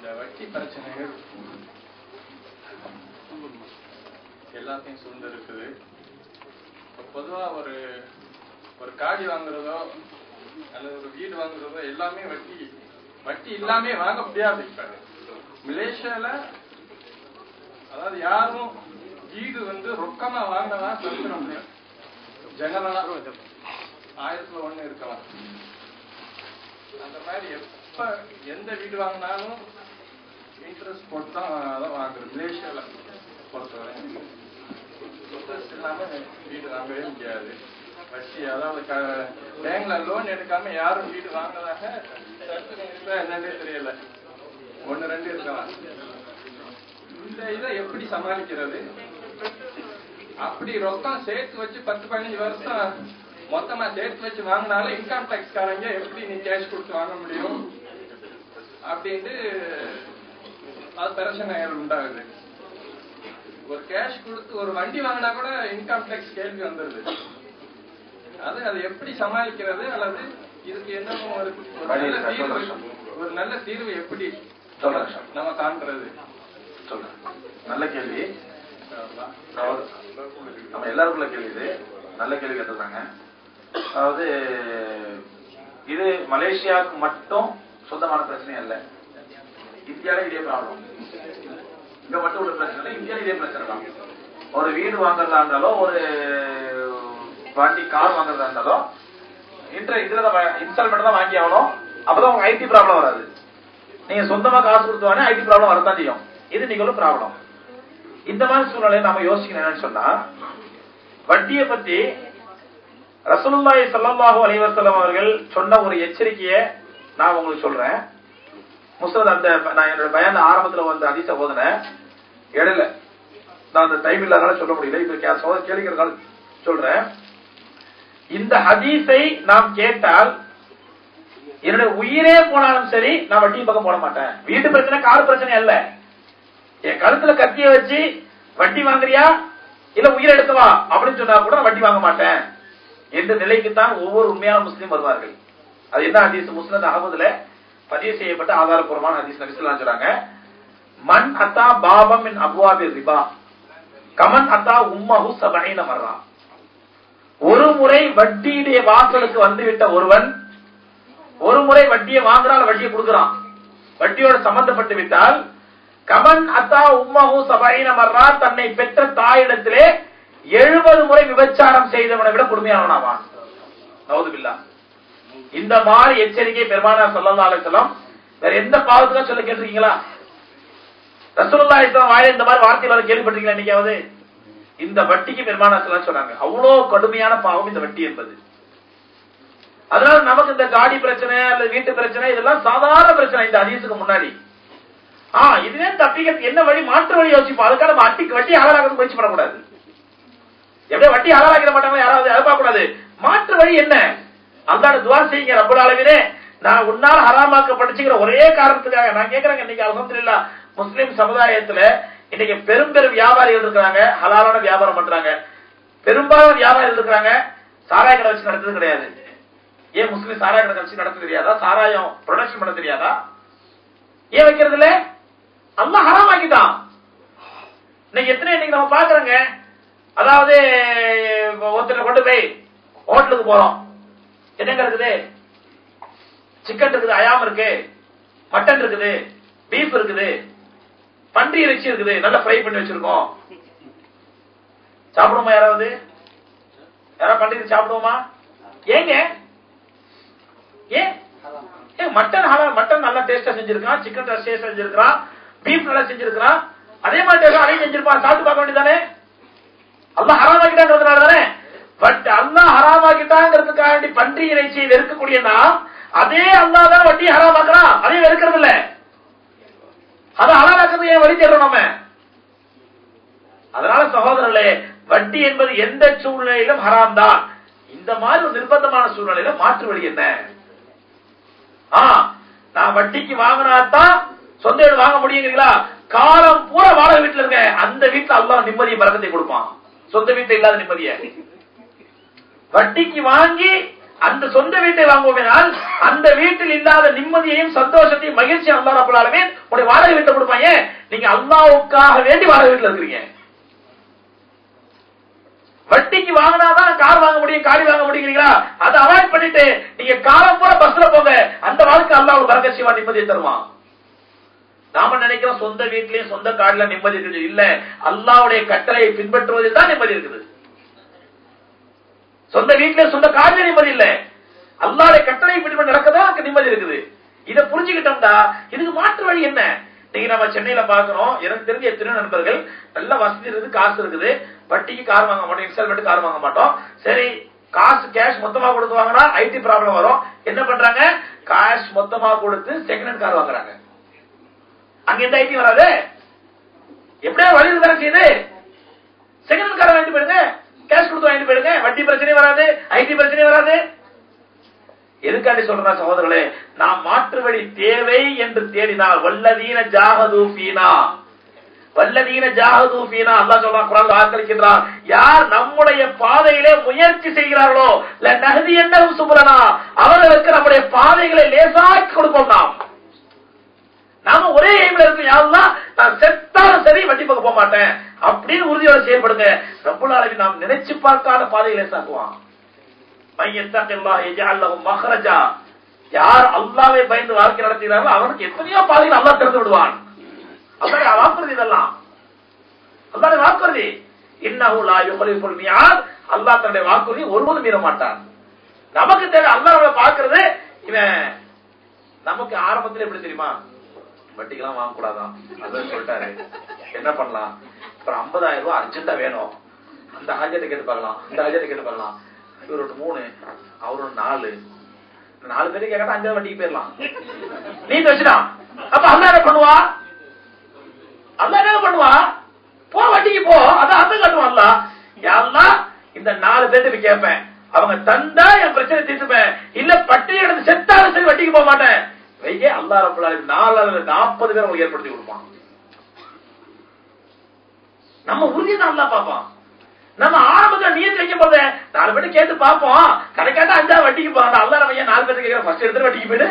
இந்த வட்டி பிரச்சனைகள் எல்லாத்தையும் சூழ்ந்து இருக்குது இப்ப பொதுவா ஒரு ஒரு காடி வாங்குறதோ அல்லது ஒரு வீடு வாங்குறதோ எல்லாமே வட்டி வட்டி இல்லாம வாங்க முடியாது இப்ப மலேசியால அதாவது யாரும் வீடு வந்து ரொக்கமா வாங்கினதா சொல்லிட முடியும் ஜெனரலா ஆயிரத்துல ஒண்ணு இருக்கலாம் அந்த மாதிரி எப்ப எந்த வீடு வாங்கினாலும் இன்ட்ரெஸ்ட் போட்டு தான் அதான் வாங்குறது மலேசியால பொறுத்தவரை இன்ட்ரெஸ்ட் இல்லாம வீடு வாங்கவே முடியாது வட்டி அதாவது க- பேங்க்ல லோன் எடுக்காம யாரும் வீடு வாங்கினதாக சர்டிபிகேட் இருக்கா என்னன்னே தெரியல ஒண்ணு ரெண்டு இருக்கலாம் இந்த இதை எப்படி சமாளிக்கிறது அப்படி ரொக்கம் சேர்த்து வச்சு பத்து பதினஞ்சு வருஷம் மொத்தமா சேர்த்து வச்சு வாங்கினாலும் இன்கம் டேக்ஸ் காரங்க எப்படி நீ கேஷ் கொடுத்து வாங்க முடியும் அப்படின்ட்டு அது பிரச்சனைகள் உண்டாகுது ஒரு கேஷ் கொடுத்து ஒரு வண்டி வாங்கினா கூட இன்கம் டேக்ஸ் கேள்வி வந்துருது அது அது எப்படி சமாளிக்கிறது அல்லது இதுக்கு என்ன ஒரு ஒரு நல்ல தீர்வு ஒரு நல்ல தீர்வு எப்படி சொல்றேன் சார். நம்ம காண்றது சொல்றேன் நல்ல கேள்வி அதாவது நம்ம எல்லாருக்குள்ள கேள்வி இது நல்ல கேள்வி கேட்டிருக்காங்க அதாவது இது மலேசியாவுக்கு மட்டும் சொந்தமான பிரச்சனை அல்ல இந்தியால இதே ப்ராப்ளம் இங்க மட்டும் உள்ள பிரச்சனை இல்லை இந்தியால இதே பிரச்சனை தான் ஒரு வீடு வாங்குறதா இருந்தாலும் ஒரு வண்டி கார் வாங்குறதா இருந்தாலும் இன்ட்ர இதுல தான் இன்ஸ்டால்மெண்ட் தான் வாங்கி ஆகணும் அப்பதான் உங்க ஐடி ப்ராப்ளம் வராது நீங்க சொந்தமா காசு கொடுத்து வாங்க ஐடி ப்ராப்ளம் வரதான் செய்யும் இது நீங்களும் ப்ராப்ளம் இந்த மாதிரி சூழ்நிலையை நாம யோசிக்கணும் என்னன்னு சொன்னா வட்டியை பத்தி ரசூலுல்லாஹி ஸல்லல்லாஹு அலைஹி வஸல்லம் அவர்கள் சொன்ன ஒரு எச்சரிக்கையை நான் உங்களுக்கு சொல்றேன் முஸ்னத் அந்த நான் என்னோட பயான் ஆரம்பத்துல வந்து அதிச ஓதுனேன் இடையில நான் அந்த டைம் இல்லாதனால சொல்ல முடியல இப்ப கே- சோதனை கேளுங்கிறதுனால சொல்றேன் இந்த ஹதீஸை நாம் கேட்டால் என்னுடைய உயிரே போனாலும் சரி நான் வட்டியும் பக்கம் போட மாட்டேன் வீட்டு பிரச்சனை கார் பிரச்சனை அல்ல என் கழுத்துல கத்திய வச்சு வட்டி வாங்குறியா இல்ல உயிர் எடுத்து வா அப்படின்னு சொன்னா கூட நான் வட்டி வாங்க மாட்டேன் என்ற நிலைக்கு தான் ஒவ்வொரு உண்மையான முஸ்லீம் வருவார்கள் அது என்ன ஹதீஸ் முஸ்லிம் அகமதுல பதிவு செய்யப்பட்ட ஆதாரபூர்வமான ஹதீஸ் நபிசுல்லாம் சொல்றாங்க மன் அத்தா பாபம் மின் அபுவாபி ரிபா கமன் அத்தா உம்மஹு சபைன மர்ரா ஒரு முறை வட்டியுடைய வாசலுக்கு வந்துவிட்ட ஒருவன் ஒரு முறை வட்டியை வாங்குறான் வட்டியை கொடுக்குறான் வட்டியோட சம்பந்தப்பட்டு விட்டால் கமன் அத்தா உம்மஹு சபைன மர்ரா தன்னை பெற்ற தாயிடத்திலே எழுபது முறை விபச்சாரம் செய்தவனை விட கொடுமையானவனாவான் நவுதுபில்லா இந்த மாதிரி எச்சரிக்கை பெருமானார் ஸல்லல்லாஹு அலைஹி வஸல்லம் வேற எந்த பாவத்துக்கும் சொல்ல கேட்டிருக்கீங்களா ரசூலுல்லாஹி ஸல்லல்லாஹு வாயில இந்த மாதிரி வார்த்தை வர கேள்விப்பட்டிருக்கீங்களா என்னைக்காவது இந்த வட்டிக்கு பெருமானார் ஸல்லல்லாஹு சொன்னாங்க அவ்வளோ கடுமையான பாவம் இந்த வட்டி என்பது அதனால நமக்கு இந்த காடி பிரச்சனை அல்லது வீட்டு பிரச்சனை இதெல்லாம் சாதாரண பிரச்சனை இந்த ஹதீஸுக்கு முன்னாடி ஆ இதுவே தப்பிக்கிறதுக்கு என்ன வழி மாற்று வழி யோசிப்போம் அதுக்காக நம்ம அட்டிக்கு வட்டி ஆளாக முயற்சி பண்ணக்கூடாது எப்படியே வட்டி ஹலாலாக்கிட மாட்டாங்களா யாராவது அதை பார்க்க கூடாது மாற்று வழி என்ன அல்லாட துவா செய்யுங்க ரப்பல் ஆலமீனே நான் உன்னால் ஹராமாக்கப்பட்டுச்சுங்கிற ஒரே காரணத்துக்காக நான் கேக்குறேங்க இன்னைக்கு அல்ஹம்துலில்லாஹ் முஸ்லிம் சமுதாயத்துல இன்னைக்கு பெரும் பெரும் வியாபாரிகள் இருக்கிறாங்க ஹலாலான வியாபாரம் பண்றாங்க பெரும்பாலான வியாபாரிகள் இருக்கிறாங்க சாராய கடை வச்சு நடத்துறது கிடையாது ஏன் முஸ்லிம் சாராய கடை வச்சு நடத்த தெரியாதா சாராயம் ப்ரொடக்ஷன் பண்ண தெரியாதா ஏன் வைக்கிறது இல்ல அல்லாஹ் ஹராமாக்கிட்டான் இன்னைக்கு எத்தனை இன்னைக்கு நம்ம பாக்குறோங்க அதாவது ஒருத்தர் கொண்டு போய் ஹோட்டலுக்கு போறோம் என்னங்க இருக்குது சிக்கன் இருக்குது அயாம் இருக்கு மட்டன் இருக்குது பீஃப் இருக்குது பன்றி இறைச்சி இருக்குது நல்லா ஃப்ரை பண்ணி வச்சிருக்கோம் சாப்பிடுவோமா யாராவது யாராவது பன்றி இறைச்சி சாப்பிடுவோமா ஏங்க ஏன் ஏன் மட்டன் ஹலா- மட்டன் நல்லா டேஸ்டா செஞ்சிருக்கான் சிக்கன் டேஸ்டா செஞ்சிருக்கான் பீஃப் நல்லா செஞ்சிருக்கான் அதே மாதிரி taste ஆ அதையும் செஞ்சிருப்பான் சாப்பிட்டு பார்க்க வேண்டியதானே அல்லாஹ் ஹராமாக்கிட்டாங்கிறதுனால தானே பட் அல்லாஹ் ஹராமாக்கிட்டாங்கிறதுக்காக வேண்டி பன்றி இறைச்சியை வெறுக்கக்கூடிய நாம் அதே அல்லாஹ் தான் வட்டி ஹராமாக்குறான் அதே வெறுக்கிறது இல்ல அதை ஹலாலாக்கிறது ஏன் வழி தேடுறோம் நம்ம அதனால சகோதரர்களே வட்டி என்பது எந்த சூழ்நிலையிலும் ஹராம் தான் இந்த மாதிரி ஒரு நிர்பந்தமான சூழ்நிலையில மாற்று வழி என்ன ஆ நான் வட்டிக்கு வாங்கினா தான் சொந்த வீடு வாங்க முடியுங்களா காலம் பூரா வாடகை வீட்டுல இருக்க அந்த வீட்டுல அல்லாஹ் நிம்மதியை பறக்கத்தை கொடுப்பான் சொந்த வீட்டுல இல்லாத நிம்மதிய வட்டிக்கு வாங்கி அந்த சொந்த வீட்டை வாங்குவோமேனால் அந்த வீட்டில் இல்லாத நிம்மதியையும் சந்தோஷத்தையும் மகிழ்ச்சியும் அல்லா ரப்பல் ஆலமீன் உடைய வாடகை வீட்டை கொடுப்பாங்க நீங்க அல்லாவுக்காக வேண்டி வாடகை வீட்டுல இருக்கிறீங்க வட்டிக்கு வாங்கினாதான் கார் வாங்க முடியும் காடி வாங்க முடியுங்களா அதை அவாய்ட் பண்ணிட்டு நீங்க காலம் பூரா பஸ்ல போங்க அந்த வாழ்க்கை அல்லாஹ் பரக சிவா நிம்மதியை தருவான் நாம நினைக்கிறோம் சொந்த வீட்லயும் சொந்த காடுல நிம்மதி இருக்குது இல்ல அல்லாவுடைய கட்டளையை பின்பற்றுவதில் தான் நிம்மதி இருக்குது சொந்த வீட்ல சொந்த காடுல நிம்மதி இல்ல அல்லாவுடைய கட்டளை பின்பற்றி நடக்கதான் அங்க நிம்மதி இருக்குது இதை புரிஞ்சுக்கிட்டோம்டா இதுக்கு மாற்று வழி என்ன நீங்க நம்ம சென்னையில பாக்குறோம் எனக்கு தெரிஞ்ச எத்தனையோ நண்பர்கள் நல்ல வசதி இருக்குது காசு இருக்குது வட்டிக்கு கார் வாங்க மாட்டோம் இன்ஸ்டால்மெண்ட் கார் வாங்க மாட்டோம் சரி காசு கேஷ் மொத்தமா கொடுத்து வாங்கினா ஐடி ப்ராப்ளம் வரும் என்ன பண்றாங்க காஷ் மொத்தமா கொடுத்து செகண்ட் ஹேண்ட் கார் வாங்குறாங்க அங்க எந்த ஐடி வராது எப்படியா வழி தானே செய்யுது செகண்ட் ஹேண்ட் காரை வாங்கிட்டு போயிடுங்க கேஷ் கொடுத்து வாங்கிட்டு போயிடுங்க வட்டி பிரச்சனையும் வராது ஐடி பிரச்சனையும் வராது எதுக்காண்டி சொல்றேன் சகோதரர்களே நாம் மாற்று வழி தேவை என்று தேடினால் வல்லதீன ஜாகதூபீனா வல்லதீன ஜாகதூபீனா அல்லாஹ் சொல்றான் குரான் வாக்களிக்கின்றான் யார் நம்முடைய பாதையிலே முயற்சி செய்கிறார்களோ நகதி என்ன சுபரனா அவர்களுக்கு நம்முடைய பாதைகளை லேசாக்கி கொடுப்போம் நாம் நாம ஒரே எய்ம்ல இருக்கும் யாருலாம் நான் செத்தாலும் சரி வட்டி பக்கம் போக மாட்டேன் அப்படின்னு உறுதியோட செயல்படுங்க ரப்புல் ஆலமீன் நாம் நினைச்சு பார்க்காத பாதையை லேசாக்குவான் மஹரஜா யார் அல்லாவை பயந்து வாழ்க்கை நடத்துகிறார்களோ அவனுக்கு எத்தனையோ பாதைகள் அல்லாஹ் திறந்து விடுவான் அல்லாஹ் வாக்குறுதி இதெல்லாம் அல்லாஹ் வாக்குறுதி இன்னஹு லா யுഖலிஃபுல் மியாத் அல்லாஹ் தன்னுடைய வாக்குறுதி ஒருபோதும் மீற மாட்டான் நமக்கு தேவை அல்லாஹ் நம்மளை பார்க்கிறது இவன் நமக்கு ஆரம்பத்துல எப்படி தெரியுமா வட்டிக்கெல்லாம் வாங்க கூடாதான் அதான் சொல்லிட்டாரு என்ன பண்ணலாம் அப்புறம் ஐம்பதாயிரம் ரூபாய் அர்ஜென்டா வேணும் அந்த ஹாஜத்தை கேட்டு பார்க்கலாம் இந்த ஹாஜத்தை கேட்டு பார்க்கலாம் இவர் ஒரு மூணு அவர் ஒரு நாலு நாலு பேருக்கு கேட்டா அஞ்சாவது வட்டிக்கு போயிடலாம் நீ வச்சுடா அப்ப அல்லா என்ன பண்ணுவா அல்லா என்ன பண்ணுவா போ வட்டிக்கு போ அதான் அந்த கட்டுவான்ல யாரெல்லாம் இந்த நாலு பேர்த்துக்கு கேட்பேன் அவங்க தந்தா என் பிரச்சனை தீர்த்துப்பேன் இல்ல பட்டி எடுத்து செத்தாலும் சரி வட்டிக்கு போக மாட்டேன் வைகே அல்லா ரப்பலாலி நாலு நாற்பது பேர் உங்களுக்கு ஏற்படுத்தி கொடுப்பான் நம்ம உறுதி தான் அல்லா பாப்பான் நம்ம ஆரம்பத்துல நீர் வைக்கும் போது நாலு பேர் கேட்டு பார்ப்போம் கணக்காட்ட அஞ்சாவது வட்டிக்கு போறான் அல்லா நம்ம நாலு பேர் கேட்கிற ஃபர்ஸ்ட் எடுத்து வட்டிக்கு போயிடு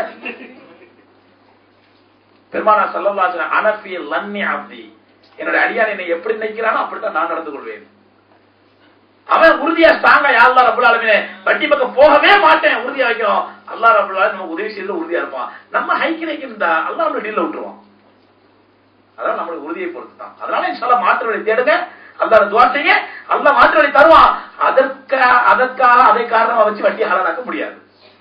பெருமானா சல்லல்லாஹு அனஃபி லன்னி அப்தி என்னோட அடியான் என்னை எப்படி நினைக்கிறானோ அப்படித்தான் நான் நடந்து கொள்வேன் அவன் உறுதியா ஸ்ட்ராங்கா யாருலா ரபுல் ஆலமீனே வட்டி பக்கம் போகவே மாட்டேன் உறுதியா வைக்கிறோம் அல்லாஹ் ரபுல் ஆலமீன் நமக்கு உதவி செய்து உறுதியா இருப்பான் நம்ம ஹைக்கு நினைக்கிறா அல்லாஹ் நம்ம டீல்ல விட்டுருவான் அதான் நம்மளுக்கு உறுதியை பொறுத்து தான் அதனால இன்ஷால்லா மாற்று வழி தேடுங்க அல்லாஹ் துவா செய்ய அல்லாஹ் மாற்று வழி தருவான் அதற்க அதற்காக அதை காரணமா வச்சு வட்டி ஹலாலாக்க முடியாது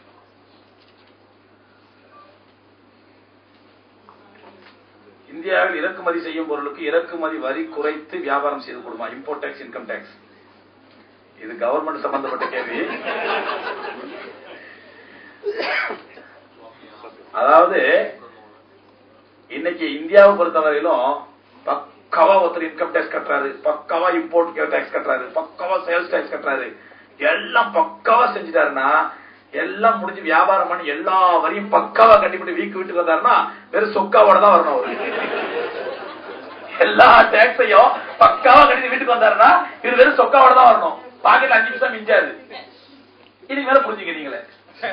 இந்தியாவில் இறக்குமதி செய்யும் பொருளுக்கு இறக்குமதி வரி குறைத்து வியாபாரம் செய்து கொடுமா இம்போர்ட் டேக்ஸ் இன்கம் டேக்ஸ் இது கவர்மெண்ட் சம்பந்தப்பட்ட கேள்வி அதாவது இன்னைக்கு இந்தியாவை பொறுத்தவரையிலும் பக்காவா ஒருத்தர் இன்கம் டேக்ஸ் கட்டுறாரு பக்காவா இம்போர்ட் டேக்ஸ் கட்டுறாரு பக்காவா சேல்ஸ் டேக்ஸ் கட்டுறாரு எல்லாம் பக்காவா செஞ்சுட்டாருன்னா எல்லாம் முடிஞ்சு வியாபாரம் பண்ணி எல்லா வரையும் பக்காவா கட்டிப்பிட்டு வீக்கு வீட்டுக்கு வந்தாருன்னா வெறும் சொக்காவோட தான் வரணும் அவரு எல்லா டேக்ஸையும் பக்காவா கட்டி வீட்டுக்கு வந்தாருன்னா இது வெறும் சொக்காவோட தான் வரணும் பாக்கெட்ல அஞ்சு நிமிஷம் மிஞ்சாது இது மேல புரிஞ்சுக்க நீங்களே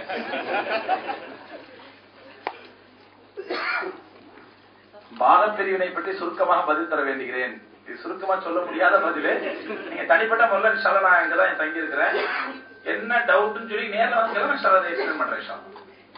பானப்பிரிவினை பற்றி சுருக்கமாக பதில் தர வேண்டுகிறேன் இது சுருக்கமா சொல்ல முடியாத பதில் நீங்க தனிப்பட்ட முறையில் இன்ஷால்லா நான் இங்கதான் தங்கி இருக்கிறேன் என்ன டவுட்னு சொல்லி நேரில் வந்து நான் இன்ஷால்லா அதை எக்ஸ்பிளைன் பண்றேன் இன்ஷால்லா.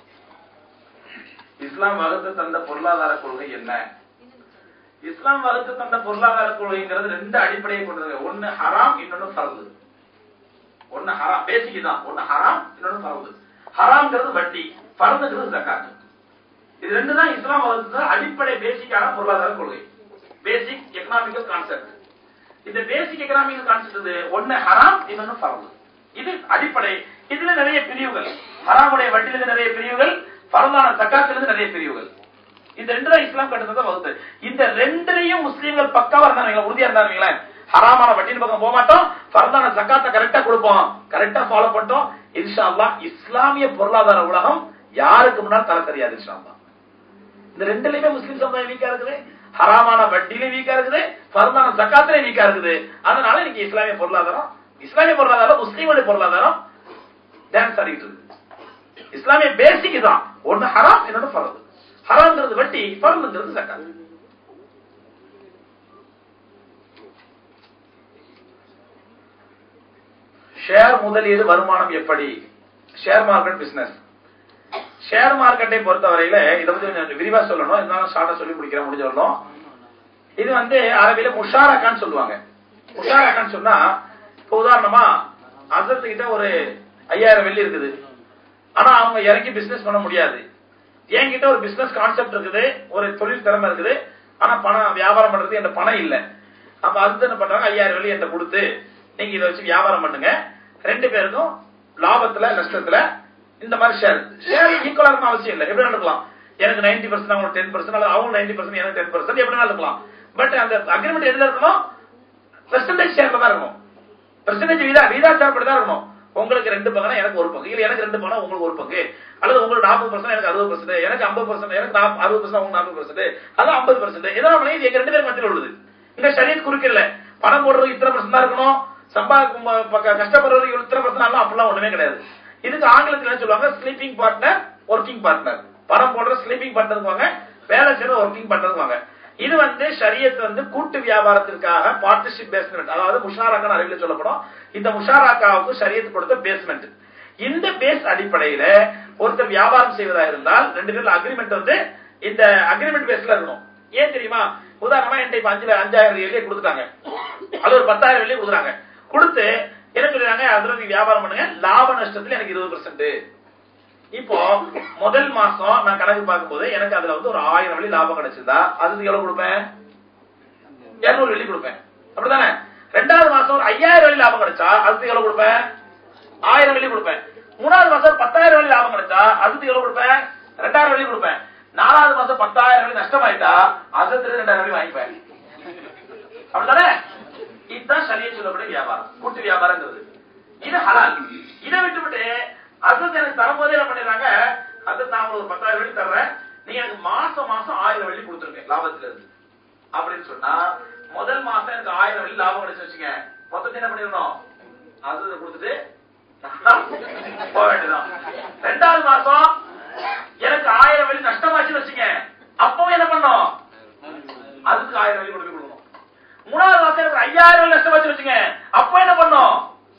இஸ்லாம் வகுத்து தந்த பொருளாதார கொள்கை என்ன இஸ்லாம் வகுத்து தந்த பொருளாதார கொள்கைங்கிறது ரெண்டு அடிப்படையை கொண்டது ஒன்னு ஹராம் இன்னொன்னு ஃபர்து ஒன்னு ஹராம் பேசிக் தான் ஒன்னு ஹராம் இன்னொன்னு ஃபர்து ஹராம்ங்கிறது வட்டி ஃபர்துங்கிறது ஜக்காத் இது ரெண்டு தான் இஸ்லாம் வகுத்து அடிப்படை பேசிக்கான பொருளாதார கொள்கை பேசிக் எக்கனாமிக்கல் கான்செப்ட் இந்த பேசிக் எக்கனாமிக்கல் கான்செப்ட் ஒன்னு ஹராம் இன்னொன்னு ஃபர்து இது அடிப்படை இதுல நிறைய பிரிவுகள் ஹராமுடைய வட்டியிலிருந்து நிறைய பிரிவுகள் ஃபர்தான ஜக்காத்திலிருந்து நிறைய பிரிவுகள் இந்த ரெண்டு தான் இஸ்லாம் கட்டுறத வகுத்து இந்த ரெண்டுலயும் முஸ்லீம்கள் பக்காவா இருந்தாங்க உறுதியா இருந்தாங்க ஹராமான வட்டியின் பக்கம் போக மாட்டோம் ஃபர்தான ஜக்காத்தை கரெக்டா கொடுப்போம் கரெக்டா ஃபாலோ பண்ணிட்டோம் இன்ஷா அல்லாஹ் இஸ்லாமிய பொருளாதார உலகம் யாருக்கு முன்னால் தலை தெரியாது இன்ஷா அல்லாஹ் இந்த ரெண்டுலயுமே முஸ்லிம் சமுதாயம் வீக்கா இருக்குது ஹராமான வட்டியிலும் வீக்கா இருக்குது ஃபர்தான ஜக்காத்திலையும் வீக்கா இருக்குது அதனால இன்னைக்கு இஸ்லாமிய பொருளாதாரம் இஸ்லாமிய பொருளாதாரம் முஸ்லீமுடைய பொருளாதாரம் டான்ஸ் ஆடிட்டு இருக்கு இஸ்லாமிய பேசிக் தான் ஒண்ணு ஹராம் இன்னொன்னு ஃபரது ஹராம்ங்கிறது வட்டி ஃபரதுங்கிறது சக்காத் ஷேர் முதலீடு வருமானம் எப்படி ஷேர் மார்க்கெட் பிசினஸ் ஷேர் மார்க்கெட்டை பொறுத்தவரையில இதை பத்தி கொஞ்சம் விரிவா சொல்லணும் இருந்தாலும் ஷார்ட்டா சொல்லி முடிக்கிறேன் முடிஞ்ச வரணும் இது வந்து அரபியில முஷாரக்கான்னு சொல்லுவாங்க முஷாரக்கான்னு சொன்னா இப்போ உதாரணமா அசத்து கிட்ட ஒரு ஐயாயிரம் வெள்ளி இருக்குது ஆனா அவங்க இறங்கி பிசினஸ் பண்ண முடியாது என்கிட்ட ஒரு பிசினஸ் கான்செப்ட் இருக்குது ஒரு தொழில் திறமை இருக்குது ஆனா பணம் வியாபாரம் பண்றது என்கிட்ட பணம் இல்ல அப்ப அது என்ன பண்றாங்க ஐயாயிரம் வெள்ளி என்கிட்ட கொடுத்து நீங்க இதை வச்சு வியாபாரம் பண்ணுங்க ரெண்டு பேருக்கும் லாபத்துல நஷ்டத்துல இந்த மாதிரி ஷேர் ஷேர் ஈக்குவலா இருக்கணும் அவசியம் இல்லை எப்படி நடக்கலாம் எனக்கு நைன்டி பர்சன்ட் அவங்க டென் பர்சன்ட் அல்லது அவங்க நைன்டி பர்சன்ட் எனக்கு டென் பர்சன்ட் எப்படி இருக்கலாம் பட் அந்த அக்ரிமெண்ட் எதுல இருக்கணும் பெர்சன்டேஜ் ஷேர்ல தான் இருக்கும் பெர்சன்டேஜ் வீதா வீதாச்சாரப்படி தான் இருக்கணும் உங்களுக்கு ரெண்டு பங்குனா எனக்கு ஒரு பங்கு இல்ல எனக்கு ரெண்டு பங்குனா உங்களுக்கு ஒரு பங்கு அல்லது உங்களுக்கு நாற்பது பர்சன்ட் எனக்கு அறுபது பர்சன்ட் எனக்கு ஐம்பது பர்சன்ட் எனக்கு நாப்ப- அறுபது பர்சன்ட் உங்களுக்கு நாற்பது பர்சன்ட் அதான் ஐம்பது பர்சன்ட் இதெல்லாம் இது எங்க ரெண்டு பேரும் மத்தியில் உள்ளது இந்த சரியத் குறுக்கில்ல பணம் போடுறதுக்கு இத்தனை பர்சன்ட் தான் இருக்கணும் சம்பாதிக்கும் ப- ப- கஷ்டப்படுறதுக்கு இத்தனை பர்சன்ட் ஆகலாம் அப்படிலாம் ஒண்ணுமே கிடையாது இதுக்கு ஆங்கிலத்தில் என்ன சொல்லுவாங்க ஸ்லீப்பிங் பார்ட்னர் ஒர்க்கிங் பார்ட்னர் பணம் போடுற ஸ்லீப்பிங் பார்ட்னருக்குவாங்க வேலை செய்யற ஒர்க்கிங் பார்ட்னருக்குவாங்க இது வந்து ஷரியத் வந்து கூட்டு வியாபாரத்திற்காக பார்ட்னர்ஷிப் பேஸ்மெண்ட் அதாவது முஷாராக்கான அறிவியல் சொல்லப்படும் இந்த முஷாராக்காவுக்கு ஷரியத் கொடுத்த பேஸ்மெண்ட் இந்த பேஸ் அடிப்படையில ஒருத்தர் வியாபாரம் செய்வதா இருந்தால் ரெண்டு பேர்ல அக்ரிமெண்ட் வந்து இந்த அக்ரிமெண்ட் பேஸ்ல இருக்கணும் ஏன் தெரியுமா உதாரணமா என்கிட்ட இப்ப அஞ்சுல அஞ்சாயிரம் வெள்ளியை கொடுத்துட்டாங்க அது ஒரு பத்தாயிரம் வெள்ளியை கொடுக்குறாங்க கொடுத்து என்ன சொல்றாங்க அதுல நீங்க வியாபாரம் பண்ணுங்க லாப நஷ்டத்துல எனக்கு இருபது இப்போ முதல் மாசம் நான் கணக்கு பார்க்கும்போது எனக்கு அதுல வந்து ஒரு ஆயிரம் வெள்ளி லாபம் கிடைச்சதா அதுக்கு எவ்வளவு கொடுப்பேன் இருநூறு வெள்ளி கொடுப்பேன் அப்படிதானே ரெண்டாவது மாசம் ஒரு ஐயாயிரம் வெள்ளி லாபம் கிடைச்சா அதுக்கு எவ்வளவு கொடுப்பேன் ஆயிரம் வெள்ளி கொடுப்பேன் மூணாவது மாசம் ஒரு பத்தாயிரம் வெள்ளி லாபம் கிடைச்சா அதுக்கு எவ்வளவு கொடுப்பேன் ரெண்டாயிரம் வெள்ளி கொடுப்பேன் நாலாவது மாசம் பத்தாயிரம் வெள்ளி நஷ்டமாயிட்டா அதுக்கு ரெண்டாயிரம் வெள்ளி வாங்கிப்பேன் அப்படிதானே இதுதான் சரிய சொல்லக்கூடிய வியாபாரம் கூட்டு வியாபாரங்கிறது இது ஹலால் இதை விட்டுவிட்டு அசத் எனக்கு தரும்போதே என்ன பண்ணிடுறாங்க அசத் நான் உங்களுக்கு ஒரு பத்தாயிரம் வெள்ளி தர்றேன் நீங்க எனக்கு மாசம் மாசம் ஆயிரம் வெள்ளி கொடுத்துருங்க லாபத்துல இருந்து அப்படின்னு சொன்னா முதல் மாசம் எனக்கு ஆயிரம் வெள்ளி லாபம் கிடைச்சு வச்சுங்க மொத்தத்தை என்ன பண்ணிடணும் அது கொடுத்துட்டு போக வேண்டியதான் ரெண்டாவது மாசம் எனக்கு ஆயிரம் வெள்ளி நஷ்டமாச்சுன்னு வச்சுங்க அப்பவும் என்ன பண்ணோம் அதுக்கு ஆயிரம் வெள்ளி கொடுக்க கொடுக்கணும் மூணாவது மாசம் எனக்கு ஐயாயிரம் வெள்ளி நஷ்டமாச்சு வச்சுங்க அப்ப என்ன பண்ணோம்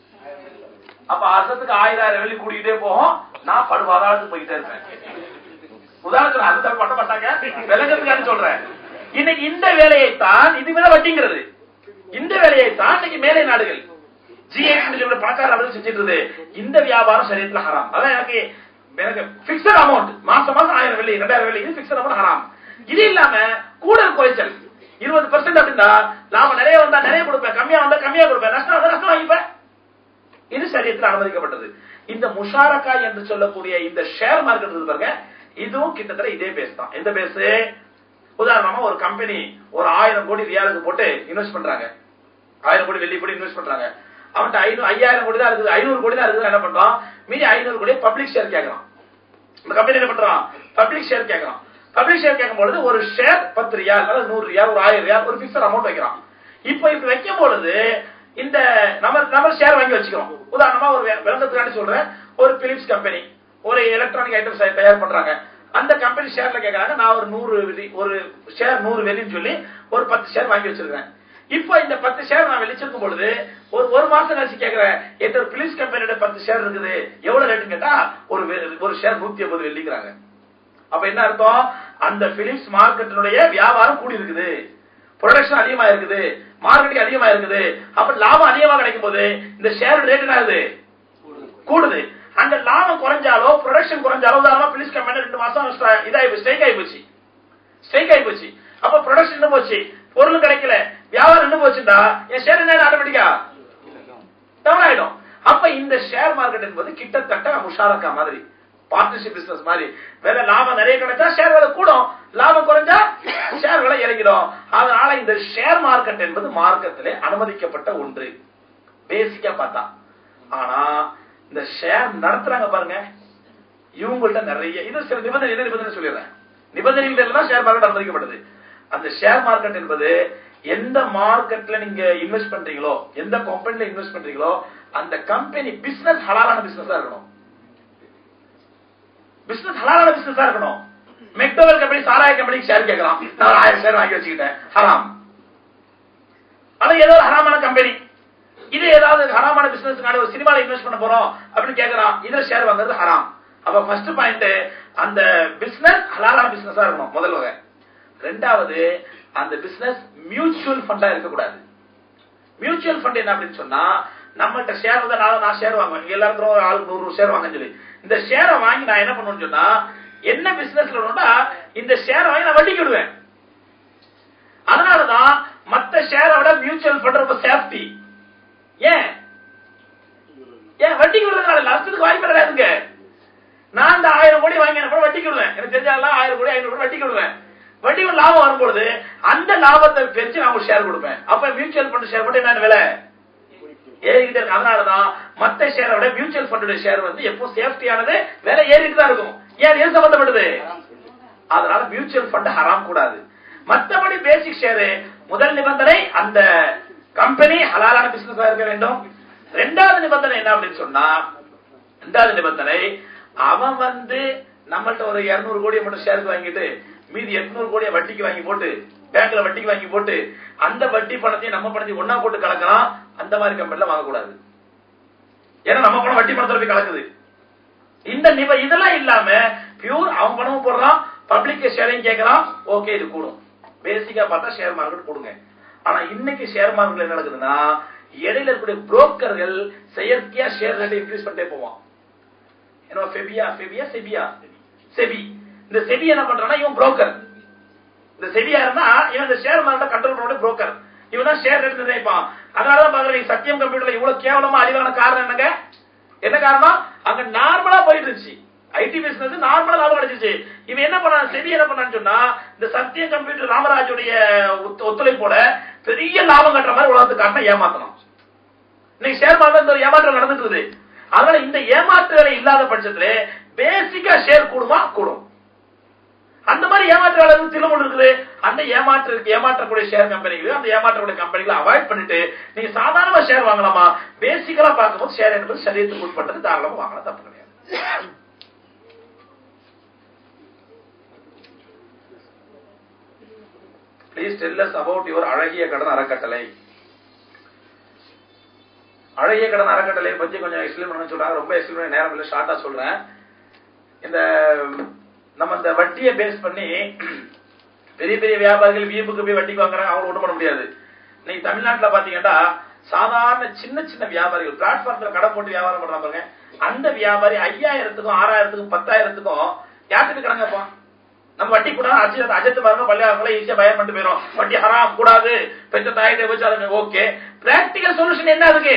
அப்ப அசத்துக்கு ஆயிரம் வெள்ளி கூட்டிக்கிட்டே போகும் நான் படுவாதாரத்துக்கு போயிட்டே இருப்பேன் உதாரணத்துக்கு அது தப்பு பண்ண மாட்டாங்க விளக்கத்துக்காக சொல்றேன் இன்னைக்கு இந்த வேலையை தான் இது மேல வட்டிங்கிறது இந்த வேலையை தான் இன்னைக்கு மேலை நாடுகள் ஜிஎஸ்டி பணக்கார நாடுகள் செஞ்சுட்டு இருக்குது இந்த வியாபாரம் சரியத்துல ஹராம் அதான் எனக்கு எனக்கு பிக்சட் அமௌண்ட் மாசம் மாசம் ஆயிரம் வெள்ளி ரெண்டாயிரம் வெள்ளி இது பிக்சட் அமௌண்ட் ஹராம் இது இல்லாம கூடுதல் குறைச்சல் இருபது பர்சன்ட் அப்படின்னா லாபம் நிறைய வந்தா நிறைய கொடுப்பேன் கம்மியா வந்தா கம்மியா கொடுப்பேன் நஷ்டம் வந்தா நஷ்டம் வாங்கிப்பேன் இது சரியத்தில் அனுமதிக்கப்பட்டது இந்த முஷாரக்கா என்று சொல்லக்கூடிய இந்த ஷேர் மார்க்கெட் இருக்கு பாருங்க இதுவும் கிட்டத்தட்ட இதே பேஸ் தான் எந்த பேஸ் உதாரணமா ஒரு கம்பெனி ஒரு ஆயிரம் கோடி ரியாலுக்கு போட்டு இன்வெஸ்ட் பண்றாங்க ஆயிரம் கோடி வெள்ளி போட்டு இன்வெஸ்ட் பண்றாங்க அவன்கிட்ட ஐநூறு ஐயாயிரம் கோடி தான் இருக்குது ஐநூறு கோடி தான் இருக்குது என்ன பண்றான் மீதி ஐநூறு கோடி பப்ளிக் ஷேர் கேட்கறான் இந்த கம்பெனி என்ன பண்றான் பப்ளிக் ஷேர் கேட்கறான் பப்ளிக் ஷேர் கேட்கும் பொழுது ஒரு ஷேர் பத்து ரியால் அல்லது நூறு ரியால் ஒரு ஆயிரம் ரியால் ஒரு பிக்சர் அமௌண்ட் வைக்கிறான் இப்போ இப்படி வைக்கும் பொழுது இந்த நம்ம நம்ம ஷேர் வாங்கி வச்சுக்கிறோம் உதாரணமா ஒரு வி- விளக்கத்துக்காண்டி சொல்றேன் ஒரு பிலிப்ஸ் கம்பெனி ஒரு எலக்ட்ரானிக் ஐட்டம்ஸ் தயார் பண்றாங்க அந்த கம்பெனி ஷேர்ல கேக்குறாங்க நான் ஒரு நூறு வெள்ளி- ஒரு ஷேர் நூறு வெள்ளின்னு சொல்லி ஒரு பத்து ஷேர் வாங்கி வச்சிருக்கேன் இப்போ இந்த பத்து ஷேர் நான் வெளிச்சிருக்கும் பொழுது ஒரு ஒரு மாசம் கழிச்சு கேக்குறேன் எத்தனை பிலிப்ஸ் கம்பெனியோட பத்து ஷேர் இருக்குது எவ்வளவு ரேட்டுன்னு கேட்டா ஒரு வெ- ஒரு ஷேர் நூத்தி ஐம்பது வெள்ளிக்கிறாங்க அப்ப என்ன அர்த்தம் அந்த பிலிப்ஸ் மார்க்கெட்டினுடைய வியாபாரம் கூடி இருக்குது ப்ரொடக்ஷன் அதிகமா இருக்குது மார்க்கெட்டிங் அதிகமா இருக்குது அப்ப லாபம் அதிகமா கிடைக்கும் போது இந்த ஷேர் ரேட் என்ன ஆகுது கூடுது அந்த லாபம் குறைஞ்சாலோ ப்ரொடக்ஷன் குறைஞ்சாலோ உதாரணமா பிலிப்ஸ் கம்பெனி ரெண்டு மாசம் ஸ்ட்ர- இதாகி ஸ்ட்ரைக் ஆகி போச்சு ஸ்ட்ரைக் ஆகி போச்சு அப்ப ப்ரொடக்ஷன் நின்னு போச்சு பொருள் கிடைக்கல வியாபாரம் நின்னு போச்சுடா என் ஷேர் என்ன ஆட்டோமேட்டிக்கா டவுன் ஆயிடும் அப்ப இந்த ஷேர் மார்க்கெட் என்பது கிட்டத்தட்ட முஷாரக்கா மாதிரி பார்ட்னர்ஷிப் பிசினஸ் மாதிரி வேலை லாபம் நிறைய கிடைச்சா ஷேர் விலை கூடும் லாபம் குறைஞ்சா ஷேர் விலை இறங்கிடும் அதனால இந்த ஷேர் மார்க்கெட் என்பது மார்க்கத்திலே அனுமதிக்கப்பட்ட ஒன்று பேசிக்கா பார்த்தா ஆனா இந்த ஷேர் நடத்துறாங்க பாருங்க இவங்கள்ட்ட நிறைய இது சில நிபந்தனை என்ன நிபந்தனை சொல்லிடுறேன் நிபந்தனைகள் தான் ஷேர் மார்க்கெட் அனுமதிக்கப்பட்டது அந்த ஷேர் மார்க்கெட் என்பது எந்த மார்க்கெட்ல நீங்க இன்வெஸ்ட் பண்றீங்களோ எந்த கம்பெனில இன்வெஸ்ட் பண்றீங்களோ அந்த கம்பெனி பிசினஸ் ஹலாலான பிசினஸா இருக்கணும் பிசினஸ் ஹலாலான பிசினஸா இருக்கணும் மெக்டோவல் கம்பெனி சாராய கம்பெனிக்கு ஷேர் கேட்கலாம் நான் ஒரு ஆயிரம் ஷேர் வாங்கி வச்சுக்கிட்டேன் ஹராம் அது ஏதோ ஒரு ஹராமான கம்பெனி இது ஏதாவது ஹராமான பிசினஸ்க்கான ஒரு சினிமால இன்வெஸ்ட் பண்ண போறோம் அப்படின்னு கேக்குறான் இதுல ஷேர் வாங்குறது ஹராம் அப்ப ஃபர்ஸ்ட் பாயிண்ட் அந்த பிசினஸ் ஹலாலான பிசினஸா இருக்கணும் முதல் வகை ரெண்டாவது அந்த பிசினஸ் மியூச்சுவல் ஃபண்டா இருக்கக்கூடாது மியூச்சுவல் ஃபண்ட் என்ன அப்படின்னு சொன்னா நம்மள்ட்ட ஷேர் வந்து நான் நான் ஷேர் வாங்குவேன் இங்க எல்லாருக்கும் ஒரு ஆளுக்கு நூறு ஷேர் வாங்கன்னு சொல்லி இந்த ஷேரை வாங்கி நான் என்ன பண்ணுவேன்னு சொன்னா என்ன பிசினஸ்ல வேணும்னா இந்த ஷேரை வாங்கி நான் வட்டிக்கு விடுவேன் அதனாலதான் மத்த ஷேரை விட மியூச்சுவல் ஃபண்ட் ரொம்ப சேஃப்டி ஏன் ஏன் வட்டிக்கு விடுறதுனால நஷ்டத்துக்கு வாய்ப்பு கிடையாதுங்க நான் இந்த ஆயிரம் கோடி வாங்கி கூட வட்டிக்கு விடுவேன் எனக்கு தெரிஞ்சாலும் ஆயிரம் கோடி ஐநூறு கோடி வட்டிக்கு விடுவேன் வட்டி லாபம் வரும்பொழுது அந்த லாபத்தை பிரிச்சு நான் ஒரு ஷேர் கொடுப்பேன் அப்ப மியூச்சுவல் ஃபண்ட் ஷேர் போட்டு என்ன விலை ஏறிக்கிட்டே இருக்கு அதனாலதான் மத்த ஷேரை விட மியூச்சுவல் ஃபண்டுடைய ஷேர் வந்து எப்போ சேஃப்டியானது விலை ஏறிட்டு தான் இருக்கும் ஏன் எது சம்பந்தப்பட்டது அதனால மியூச்சுவல் ஃபண்ட் ஹராம் கூடாது மத்தபடி பேசிக் ஷேர் முதல் நிபந்தனை அந்த கம்பெனி ஹலாலான பிசினஸ் இருக்க வேண்டும் ரெண்டாவது நிபந்தனை என்ன அப்படின்னு சொன்னா ரெண்டாவது நிபந்தனை அவன் வந்து நம்மள்ட்ட ஒரு 200 கோடியை மட்டும் ஷேருக்கு வாங்கிட்டு மீதி 800 கோடியை வட்டிக்கு வாங்கி போட்டு பேங்க்ல வட்டிக்கு வாங்கி போட்டு அந்த வட்டி பணத்தையும் நம்ம பணத்தையும் ஒண்ணா போட்டு கலக்கலாம் அந்த மாதிரி கம்பெனில வாங்கக்கூடாது ஏன்னா நம்ம பணம் வட்டி பணத்துல போய் கலக்குது இந்த நிப இதெல்லாம் இல்லாம பியூர் அவன் பணமும் போடுறான் பப்ளிக் ஷேரையும் கேட்கறான் ஓகே இது கூடும் பேசிக்கா பார்த்தா ஷேர் மார்க்கெட் கொடுங்க ஆனா இன்னைக்கு ஷேர் மார்க்கெட்ல என்ன நடக்குதுன்னா இடையில இருக்கக்கூடிய புரோக்கர்கள் செயற்கையா ஷேர் ரேட் இன்க்ரீஸ் பண்ணிட்டே போவான் என்ன ஃபெபியா ஃபெபியா செபியா செபி இந்த செபி என்ன பண்றான்னா இவன் புரோக்கர் இந்த செபியா இருந்தா இவன் இந்த ஷேர் மார்க்கெட் கண்ட்ரோல் பண்ண புரோக்கர் இவன் தான் ஷேர் ரேட் நிர்ணயிப்பான் அதனாலதான் பாக்குறேன் சத்தியம் கம்ப்யூட்டர்ல இவ்வளவு கேவலமா அழிவான காரணம் என்னங்க என்ன காரணம் அங்க நார்மலா போயிட்டு இருந்துச்சு ஐடி பிசினஸ் நார்மலா லாபம் கிடைச்சிச்சு இவன் என்ன பண்ணான் செபி என்ன பண்ணான்னு சொன்னா இந்த சத்தியம் கம்ப்யூட்டர் ராமராஜுடைய ஒத்து- ஒத்துழைப்போட பெரிய லாபம் கட்டுற மாதிரி உலகத்துக்கு காட்டின ஏமாத்தணும் இன்னைக்கு ஷேர் மார்க்கெட் ஒரு ஏமாற்றம் நடந்துட்டு இருக்குது அதனால இந்த ஏமாற்றுகளை இல்லாத பட்சத்துல பேசிக்கா ஷேர் கூடுமா கூடும் அந்த மாதிரி ஏமாற்றாளர்கள் திருமணம் இருக்குது அந்த ஏமாற்று ஏமாற்றக்கூடிய ஷேர் கம்பெனிகள் அந்த ஏமாற்றக்கூடிய கம்பெனிகளை அவாய்ட் பண்ணிட்டு நீங்க சாதாரணமா ஷேர் வாங்கலாமா பேசிக்கலா பார்க்கும்போது ஷேர் என்பது சரீரத்துக்கு உட்பட்டது தாராளமா வாங்கலாம் தப்பு கிடையாது please tell us about your அழகிய கடன் அறக்கட்டளை அழகிய கடன் அறக்கட்டளை பத்தி கொஞ்சம் எக்ஸ்பிளைன் பண்ண சொல்றாங்க ரொம்ப எக்ஸ்பிளைன் பண்ண நேரம் இல்லை ஷார்ட்டா சொல்றேன் இந்த நம்ம இந்த வட்டியை பேஸ் பண்ணி பெரிய பெரிய வியாபாரிகள் வீம்புக்கு போய் வட்டிக்கு வாங்குறாங்க அவங்க ஒண்ணும் பண்ண முடியாது இன்னைக்கு தமிழ்நாட்டுல பாத்தீங்கன்னா சாதாரண சின்ன சின்ன வியாபாரிகள் பிளாட்ஃபார்ம்ல கடை போட்டு வியாபாரம் பண்றாங்க பாருங்க அந்த வியாபாரி ஐயாயிரத்துக்கும் ஆறாயிரத்துக்கும் பத்தாயிரத்துக்கும் யார்கிட்ட கடன் கேட்பான் நம்ம வட்டி கூட அஜித் அஜித் பாருங்க பள்ளியாரங்களை ஈஸியா பயம் பண்ணிட்டு போயிடும் வட்டி ஹராம் கூடாது பெற்ற தாயிட்ட வச்சு அது ஓகே பிராக்டிகல் சொல்யூஷன் என்ன அதுக்கு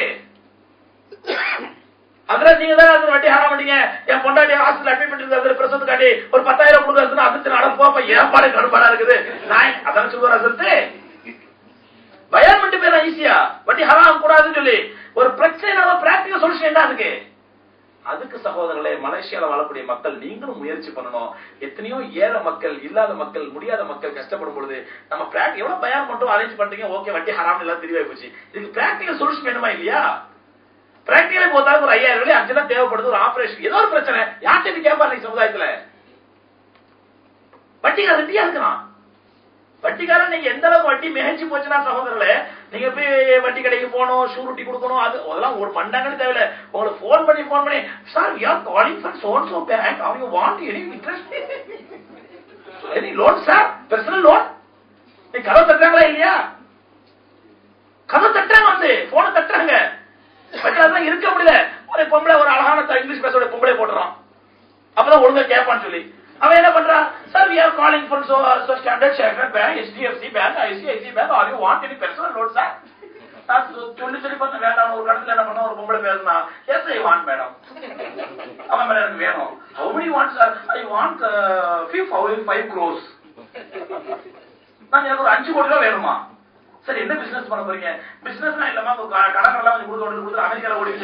அதுல நீங்க தான் அது வட்டி ஹராம் பண்ணீங்க என் பொண்டாட்டி ஹாஸ்பிட்டல் அட்மிட் பண்ணிருக்காரு பிரசவத்துக்காண்டி ஒரு பத்தாயிரம் கொடுக்கறதுன்னு அதுக்கு நட போப்ப ஏற்பாடு கடுப்பாடா இருக்குது நான் அதான் சொல்லுவார் அசத்து பயம் பண்ணிட்டு போயிடலாம் ஈஸியா வட்டி ஹராம் கூடாதுன்னு சொல்லி ஒரு பிரச்சனை பிராக்டிகல் சொல்யூஷன் என்ன அதுக்கு அதுக்கு சகோதரர்களே மலேசியால வாழக்கூடிய மக்கள் நீங்களும் முயற்சி பண்ணணும் எத்தனையோ ஏழை மக்கள் இல்லாத மக்கள் முடியாத மக்கள் கஷ்டப்படும் பொழுது நம்ம பிராக்டி எவ்வளவு பயம் மட்டும் அரேஞ்ச் பண்றீங்க ஓகே வட்டி ஹராம் எல்லாம் தெரியவே போச்சு இதுக்கு பிராக்டிகல் சொல்யூஷன் வேணுமா இல்லையா பிராக்டிகலா போத்தாலும் ஒரு ஐயாயிரம் ரூபாய் அஞ்சு தான் தேவைப்படுது ஒரு ஆபரேஷன் ஏதோ ஒரு பிரச்சனை யார்கிட்ட போய் கேட்பாரு இன்னைக்கு சமுதாயத்துல வட்டிக்காரன் ரெட்டியா இருக்கிறான் வட்டிக்காரன் நீங்க எந்த அளவுக்கு வட்டி மிகச்சு போச்சுன்னா சகோதரர்களே நீங்க போய் வட்டி கடைக்கு போகணும் ஷூரிட்டி கொடுக்கணும் அது அதெல்லாம் ஒரு மண்டாங்கன்னு தேவையில்ல உங்களுக்கு ஃபோன் பண்ணி ஃபோன் பண்ணி sir we are calling for so and so bank are you want any interest any loan sir personal loan நீ கதை தட்டுறாங்களா இல்லையா கதை தட்டுறாங்க வந்து போன தட்டுறாங்க வட்டிலாம் இருக்க முடியல ஒரு பொம்பளை ஒரு அழகான த- இங்கிலீஷ் பேசக்கூடிய பொம்பளை போட்டுறான் அப்பதான் ஒழுங்கா கேட்பான்னு சொல்லி அவன் என்ன பண்றான் sir we are calling for so so Standard Chartered bank HDFC bank ICICI bank are you want any personal loan sir நான் சொ- சொல்லி சொல்லி பார்த்தா வேண்டாம் ஒரு கடத்துல என்ன பண்ண ஒரு பொம்பளை பேசுனா எஸ் ஐ வாண்ட் மேடம் அவன் மேல எனக்கு வேணும் how many want sir I want five crores நான் எனக்கு ஒரு அஞ்சு கோடி ரூபாய் வேணுமா சரி என்ன பிசினஸ் பண்ண போறீங்க பிசினஸ்னா இல்லமா கடன் எல்லாம் கொஞ்சம் கொடுக்க வேண்டியது கொடுத்து அமெரிக்கால ஓடி